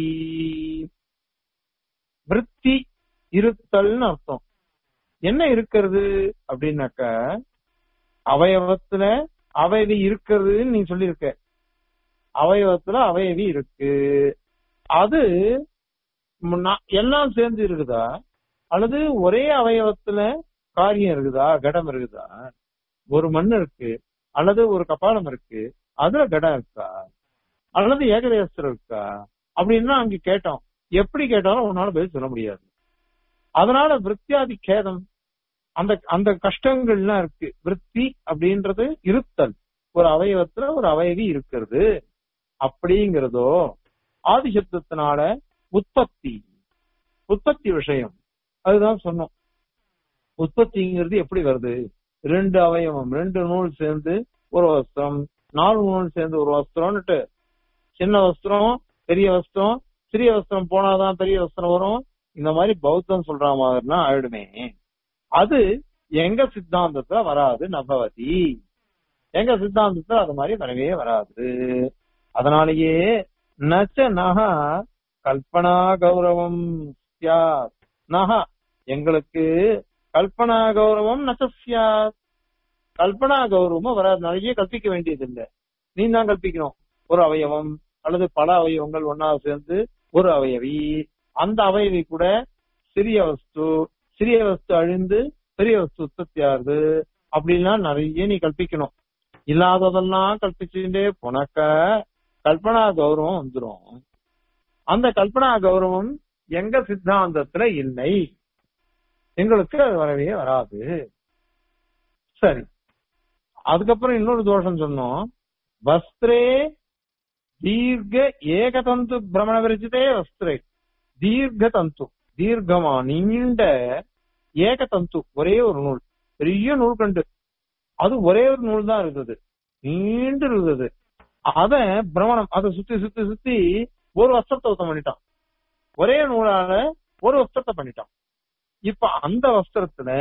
விற்பி இருத்தல்னு அர்த்தம் என்ன இருக்கிறது அப்படின்னாக்க அவயவத்துல அவயவி இருக்கிறதுன்னு நீ சொல்லியிருக்க அவயவத்துல அவயவி இருக்கு அது முன்னா- எல்லாம் சேர்ந்து இருக்குதா அல்லது ஒரே அவயவத்துல காரியம் இருக்குதா கடம் இருக்குதா ஒரு மண் இருக்கு அல்லது ஒரு கபாலம் இருக்கு அதுல கடம் இருக்கா அல்லது ஏகதேசத்துல இருக்கா அப்படின்னா அங்க கேட்டோம் எப்படி கேட்டாலும் உன்னால பதில் சொல்ல முடியாது அதனால விற்த்தியாதி கேதம் அந்த அந்த கஷ்டங்கள்லாம் இருக்கு விற்பி அப்படின்றது இருத்தல் ஒரு அவயவத்துல ஒரு அவயவி இருக்கிறது அப்படிங்கிறதோ ஆதிசப்தத்தினால உற்பத்தி உற்பத்தி விஷயம் அதுதான் சொன்னோம் உற்பத்திங்கிறது எப்படி வருது ரெண்டு அவயவம் ரெண்டு நூல் சேர்ந்து ஒரு வஸ்திரம் நாலு நூல் சேர்ந்து ஒரு வஸ்திரம்னுட்டு சின்ன வஸ்திரம் பெரிய வஸ்திரம் சிறிய வஸ்திரம் போனாதான் பெரிய வஸ்திரம் வரும் இந்த மாதிரி பௌத்தம் சொல்ற மாதிரினா ஆயிடுமே அது எங்க சித்தாந்தத்துல வராது நபவதி எங்க சித்தாந்தத்துல அது மாதிரி வரவே வராது அதனாலேயே நச்ச நக கல்பனா கௌரவம் சியாத் நக எங்களுக்கு கல்பனா கௌரவம் நச்ச சியாத் கல்பனா கௌரவமும் வராது நிறைய கற்பிக்க வேண்டியது இல்ல நீ தான் கற்பிக்கணும் ஒரு அவயவம் அல்லது பல அவயவங்கள் ஒன்னா சேர்ந்து ஒரு அவயவி அந்த அவயவி கூட சிறிய வஸ்து சிறிய வஸ்து அழிந்து பெரிய வஸ்து உற்பத்தி ஆகுது அப்படிலாம் நிறைய நீ கற்பிக்கணும் இல்லாததெல்லாம் கற்பிச்சுட்டே போனாக்க கல்பனா கௌரவம் வந்துரும் அந்த கல்பனா கௌரவம் எங்க சித்தாந்தத்துல இல்லை எங்களுக்கு அது வரவே வராது சரி அதுக்கப்புறம் இன்னொரு தோஷம் சொன்னோம் வஸ்திரே தீர்க்க ஏகதந்து பிரமண விரச்சிதே வஸ்திரே தீர்க்க தந்து தீர்க்கமா நீண்ட ஏகதந்து ஒரே ஒரு நூல் பெரிய நூல் கண்டு அது ஒரே ஒரு நூல் தான் இருந்தது நீண்டு இருந்தது அத பிரமணம் அதை சுத்தி சுத்தி சுத்தி ஒரு வஸ்திரத்தை ஒருத்தன் பண்ணிட்டான் ஒரே நூலால ஒரு வஸ்திரத்தை பண்ணிட்டான் இப்ப அந்த வஸ்திரத்துல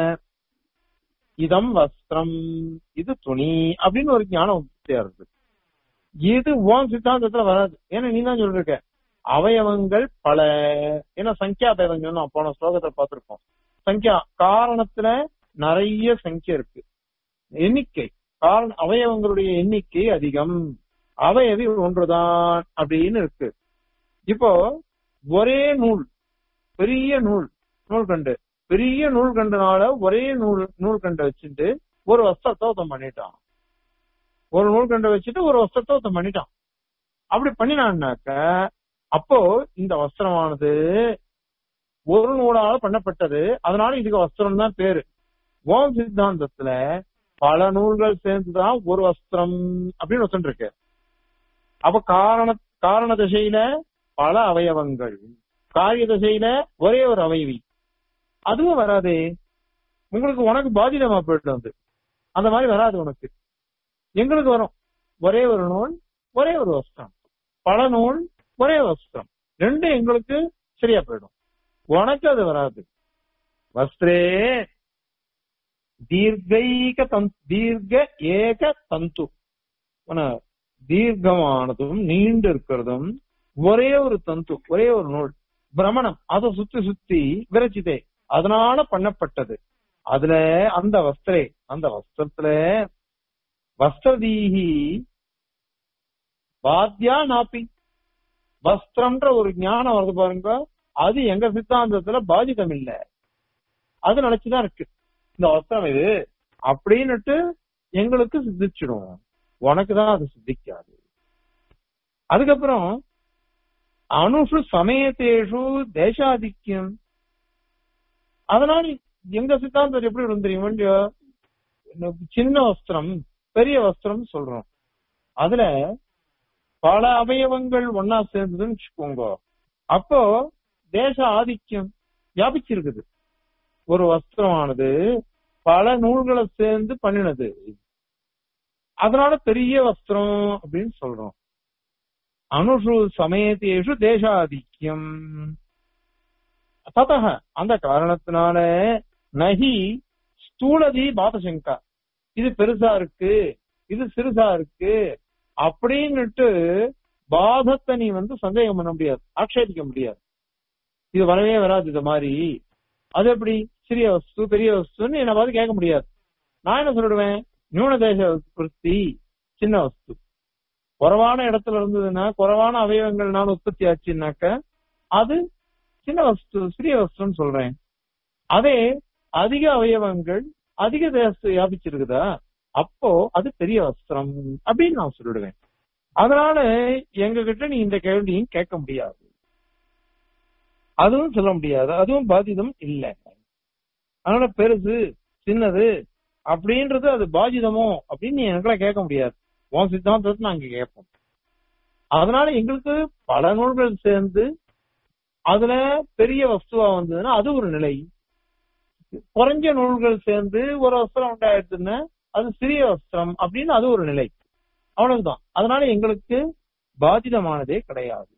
இதம் வஸ்திரம் இது துணி அப்படின்னு ஒரு ஞானம் உற்பத்தியா இருக்கு இது உன் சித்தாந்தத்துல வராது ஏன்னா நீ தான் சொல்லிருக்க அவயவங்கள் பல ஏன்னா சங்கியா பேதம் நான் போன ஸ்லோகத்துல பார்த்திருக்கோம் சங்கியா காரணத்துல நிறைய சங்கியா இருக்கு எண்ணிக்கை காரண அவயவங்களுடைய எண்ணிக்கை அதிகம் அவயவி ஒன்றுதான் அப்படின்னு இருக்கு இப்போ ஒரே நூல் பெரிய நூல் நூல் கண்டு பெரிய நூல் கண்டுனால ஒரே நூல் நூல் கண்டை வச்சுட்டு ஒரு வஸ்திரத்தை ஒருத்தன் பண்ணிட்டான் ஒரு நூல் கண்டை வச்சுட்டு ஒரு வஸ்திரத்தை ஒருத்தன் பண்ணிட்டான் அப்படி பண்ணினான்னாக்க அப்போ இந்த வஸ்திரமானது ஒரு நூலால பண்ணப்பட்டது அதனால இதுக்கு வஸ்திரம் தான் பேரு ஓம் சித்தாந்தத்துல பல நூல்கள் சேர்ந்துதான் ஒரு வஸ்திரம் அப்படின்னு வச்சுட்டு இருக்கு அப்ப காரண காரண திசையில பல அவயவங்கள் காரிய திசையில ஒரே ஒரு அவயவி அதுவும் வராதே உங்களுக்கு உனக்கு பாதிதமா போயிட்டு வந்து அந்த மாதிரி வராது உனக்கு எங்களுக்கு வரும் ஒரே ஒரு நூல் ஒரே ஒரு வஸ்திரம் பல நூல் ஒரே வஸ்திரம் ரெண்டும் எங்களுக்கு சரியா போயிடும் உனக்கு அது வராது வஸ்திரே தீர்க்கைக தன் தீர்க்க ஏக தந்து உன தீர்க்கமானதும் நீண்டு இருக்கிறதும் ஒரே ஒரு தந்து ஒரே ஒரு நூல் பிரமணம் அதை சுத்தி சுத்தி விரச்சிதே அதனால பண்ணப்பட்டது அதுல அந்த வஸ்திரே அந்த வஸ்திரத்துல வஸ்திரதீகி வாத்தியா நாப்பி வஸ்திரம்ன்ற ஒரு ஞானம் வருது பாருங்க அது எங்க சித்தாந்தத்துல பாதிதம் இல்ல அது நினைச்சுதான் இருக்கு இந்த வஸ்திரம் இது அப்படின்னுட்டு எங்களுக்கு சித்திச்சிடும் உனக்கு தான் அது சித்திக்காது அதுக்கப்புறம் அணுஷு சமயத்தேஷு தேசாதிக்கியம் அதனால எங்க சித்தாந்தம் எப்படி வரும் தெரியுமா இல்லையோ? சின்ன வஸ்திரம் பெரிய வஸ்திரம் சொல்றோம் அதுல பல அவயவங்கள் ஒன்னா சேர்ந்ததுன்னு வச்சுக்கோங்க அப்போ தேச ஆதிக்கம் வியாபிச்சிருக்குது ஒரு வஸ்திரமானது பல நூல்களை சேர்ந்து பண்ணினது அதனால பெரிய வஸ்திரம் அப்படின்னு சொல்றோம் அனுஷு சமயத்தேஷு தேசாதிக்கியம் ததக அந்த காரணத்தினால நகி ஸ்தூலதி பாதசங்கா இது பெருசா இருக்கு இது சிறுசா இருக்கு அப்படின்னுட்டு பாதத்தை நீ வந்து சந்தேகம் பண்ண முடியாது ஆட்சேபிக்க முடியாது இது வரவே வராது இது மாதிரி அது எப்படி சிறிய வஸ்து பெரிய வஸ்துன்னு என்ன பார்த்து கேட்க முடியாது நான் என்ன சொல்லிடுவேன் நியூன தேச விருத்தி சின்ன வஸ்து குறைவான இடத்துல இருந்ததுன்னா குறைவான அவயவங்கள்னால உற்பத்தி ஆச்சுன்னாக்க அது சின்ன வஸ்து சிறிய வஸ்துன்னு சொல்றேன் அதே அதிக அவயவங்கள் அதிக தேசத்தை வியாபிச்சிருக்குதா அப்போ அது பெரிய வஸ்திரம் அப்படின்னு நான் சொல்லிடுவேன் அதனால எங்க கிட்ட நீ இந்த கேள்வியும் கேட்க முடியாது அதுவும் சொல்ல முடியாது அதுவும் பாதிதம் இல்லை அதனால பெருசு சின்னது அப்படின்றது அது பாதிதமோ அப்படின்னு நீ எனக்குலாம் கேட்க முடியாது உன் சித்தாந்தத்தை நாங்க கேட்போம் அதனால எங்களுக்கு பல நூல்கள் சேர்ந்து அதுல பெரிய வஸ்துவா வந்ததுன்னா அது ஒரு நிலை குறைஞ்ச நூல்கள் சேர்ந்து ஒரு வஸ்திரம் உண்டாயிடுச்சுன்னா அது சிறிய வஸ்திரம் அப்படின்னு அது ஒரு நிலை அவ்வளவுதான் அதனால எங்களுக்கு பாதிதமானதே கிடையாது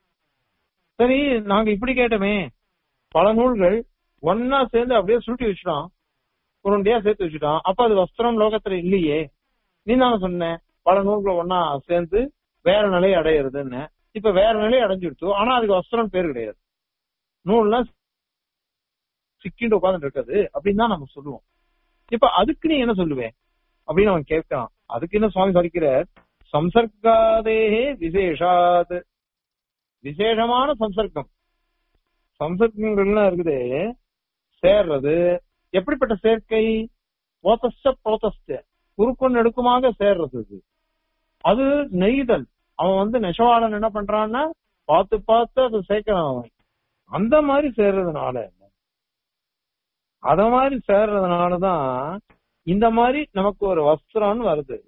சரி நாங்க இப்படி கேட்டோமே பல நூல்கள் ஒன்னா சேர்ந்து அப்படியே சுருட்டி வச்சுட்டோம் உருண்டையா சேர்த்து வச்சுட்டோம் அப்ப அது வஸ்திரம் லோகத்துல இல்லையே நீ தானே சொன்ன பல நூல்கள் ஒன்னா சேர்ந்து வேற நிலை அடையிறதுன்னு இப்ப வேற நிலை அடைஞ்சிடுச்சு ஆனா அதுக்கு வஸ்திரம் பேர் கிடையாது நூல்லாம் சிக்கிண்டு உட்கார்ந்து இருக்குது அப்படின்னு தான் நம்ம சொல்லுவோம் இப்ப அதுக்கு நீ என்ன சொல்லுவேன் அப்படின்னு அவன் கேட்கிறான் அதுக்கு என்ன சுவாமி சொல்லிக்கிற சம்சர்காதேகே விசேஷாத் விசேஷமான சம்சர்க்கம் சம்சர்க்கங்கள்லாம் இருக்குது சேர்றது எப்படிப்பட்ட சேர்க்கை போத்தஸ்ட புரோத்தஸ்ட குறுக்கும் நெடுக்குமாக சேர்றது இது அது நெய்தல் அவன் வந்து நெசவாளன் என்ன பண்றான்னா பார்த்து பார்த்து அதை சேர்க்கிறான் அவன் அந்த மாதிரி சேர்றதுனால அத மாதிரி சேர்றதுனாலதான் இந்த மாதிரி நமக்கு ஒரு வஸ்திரம்னு வருது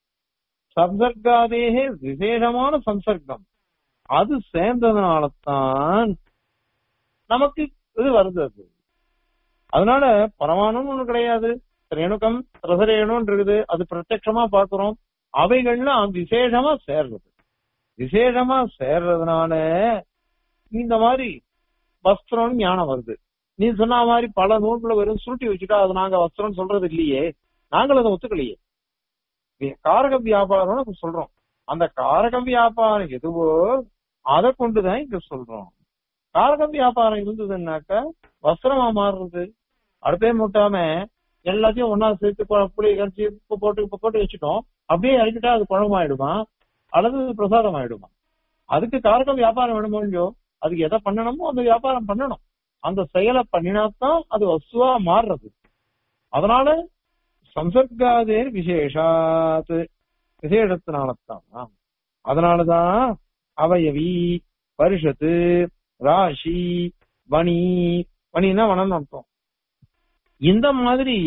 சம்சர்காதேகே விசேஷமான சம்சர்க்கம் அது சேர்ந்ததுனால தான் நமக்கு இது வருது அது அதனால பரமாணுன்னு ஒண்ணு கிடையாது ரேணுகம் ரசரேணுன்னு இருக்குது அது பிரத்யட்சமா பாக்குறோம் அவைகள்லாம் விசேஷமா சேர்றது விசேஷமா சேர்றதுனால இந்த மாதிரி வஸ்திரம் ஞானம் வருது நீ சொன்ன மாதிரி பல நூல்களை வெறும் சுருட்டி வச்சுட்டா அது நாங்க வஸ்திரம் சொல்றது இல்லையே நாங்கள் அதை ஒத்துக்கலையே காரக வியாபாரம் சொல்றோம் அந்த காரக வியாபாரம் எதுவோ அதை கொண்டுதான் இங்க சொல்றோம் காரக வியாபாரம் இருந்ததுன்னாக்க வஸ்திரமா மாறுறது அடுப்பே மூட்டாம எல்லாத்தையும் ஒன்னா சேர்த்து புளி கரைச்சி உப்பு போட்டு உப்பு போட்டு வச்சுட்டோம் அப்படியே இறக்கிட்டா அது குழம்பாயிடுமா அல்லது பிரசாதம் ஆயிடுமா அதுக்கு காரக வியாபாரம் வேணுமோ இல்லையோ அதுக்கு எதை பண்ணணுமோ அந்த வியாபாரம் பண்ணணும் அந்த செயலை பண்ணினாத்தான் அது வசுவா மாறுறது அதனால சம்சர்காதேர் விசேஷாத் விசேஷத்தினால்தான் அதனாலதான் அவயவி பரிஷத்து ராசி வணி வணினா வனம் அர்த்தம் இந்த மாதிரி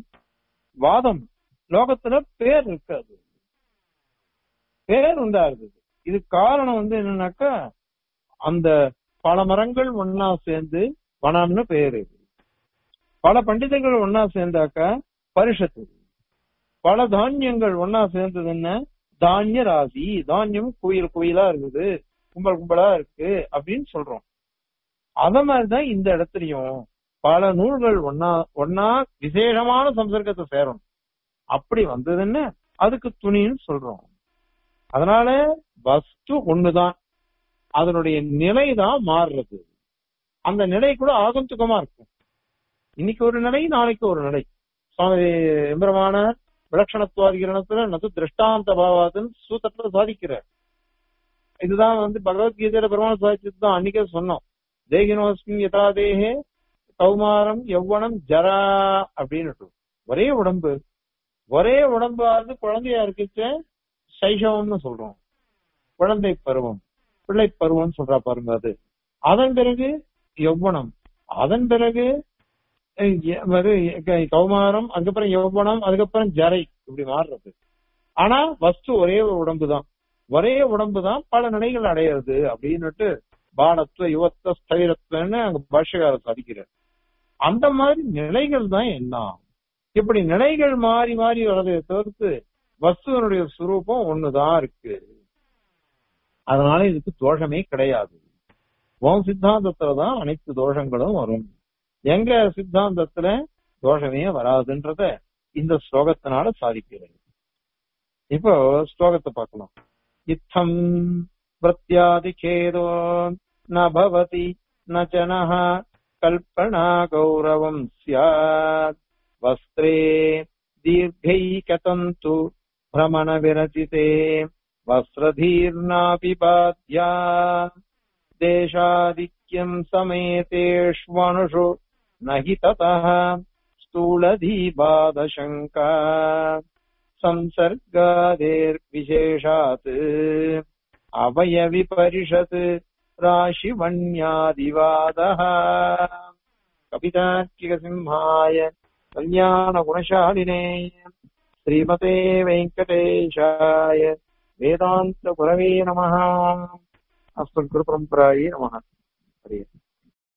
வாதம் லோகத்துல பேர் இருக்காது பேர் உண்டா இருக்குது இது காரணம் வந்து என்னன்னாக்கா அந்த பல மரங்கள் ஒன்னா சேர்ந்து வனம்னு பேரு பல பண்டிதர்கள் ஒன்னா சேர்ந்தாக்கா பரிஷத்து பல தானியங்கள் ஒன்னா சேர்ந்ததுன்னா தானிய ராசி தானியம் குயில் குயிலா இருக்குது கும்பல் கும்பலா இருக்கு அப்படின்னு சொல்றோம் அத மாதிரிதான் இந்த இடத்துலயும் பல நூல்கள் ஒன்னா ஒன்னா விசேஷமான சம்சர்க்கத்தை சேரணும் அப்படி வந்ததுன்னு அதுக்கு துணின்னு சொல்றோம் அதனால வஸ்து ஒண்ணுதான் அதனுடைய நிலை தான் மாறுறது அந்த நிலை கூட ஆகந்துக்கமா இருக்கும் இன்னைக்கு ஒரு நிலை நாளைக்கு ஒரு நிலை சுவாமி எம்பரமான விலட்சணத்துவாதிகரணத்துல நது திருஷ்டாந்த பாவாதுன்னு சூத்திரத்துல சாதிக்கிறார் இதுதான் வந்து பகவத்கீதையில பெருமாள் சாதிச்சது தான் அன்னைக்கே சொன்னோம் தேகினோஸ்மி யதா தேகே கௌமாரம் யௌவனம் ஜரா அப்படின்னு ஒரே உடம்பு ஒரே உடம்பாவது குழந்தையா இருக்குச்ச சைஷவம்னு சொல்றோம் குழந்தை பருவம் பிள்ளை பருவம் சொல்றா பாருங்க அது அதன் பிறகு யௌவனம் அதன் பிறகு அஹ் எ- அது க- கௌமாரம் அதுக்கப்புறம் யௌவனம் அதுக்கப்புறம் ஜரை இப்படி மாறுறது ஆனா வஸ்து ஒரே ஒரு உடம்பு தான் ஒரே உடம்பு தான் பல நிலைகள் அடையிறது அப்படின்னுட்டு பானத்துவ யுவத்த ஸ்தைரத்துவன்னு அங்க பாஷ்யகாரர் சாதிக்கிறார் அந்த மாதிரி நிலைகள் தான் எல்லாம் இப்படி நிலைகள் மாறி மாறி வர்றதை தவிர்த்து வஸ்துவனுடைய சுரூபம் ஒண்ணுதான் இருக்கு அதனால இதுக்கு தோஷமே கிடையாது உன் சித்தாந்தத்துல தான் அனைத்து தோஷங்களும் வரும் எங்க சித்தாந்தத்துல தோஷமே வராதுன்றத இந்த ஸ்லோகத்தினால சாதிக்கிறது இப்போ ஸ்லோகத்தை பார்க்கலாம் இத்தம் பிரத்யாதிகேதோ ந பவதி ந ஜனः கல்பனா கௌரவம் ஸ்யாத் வஸ்திரே दीर्घैकतन्तु भ्रमणविरचिते वस्त्रधीर्नापि बाध्या देशादिक्यम् समेतेष्वणुषु न हि ततः स्थूलधीबाधशङ्का संसर्गादेर्विशेषात् अवयविपरिषत् राशिवन्यादिवादः कपितार्किकसिंहाय कल्याणगुणशालिने श्रीमते वेङ्कटेशाय वेदान्तगुरवे नमः अस्मद्गुरुपरम्परायै नमः हरे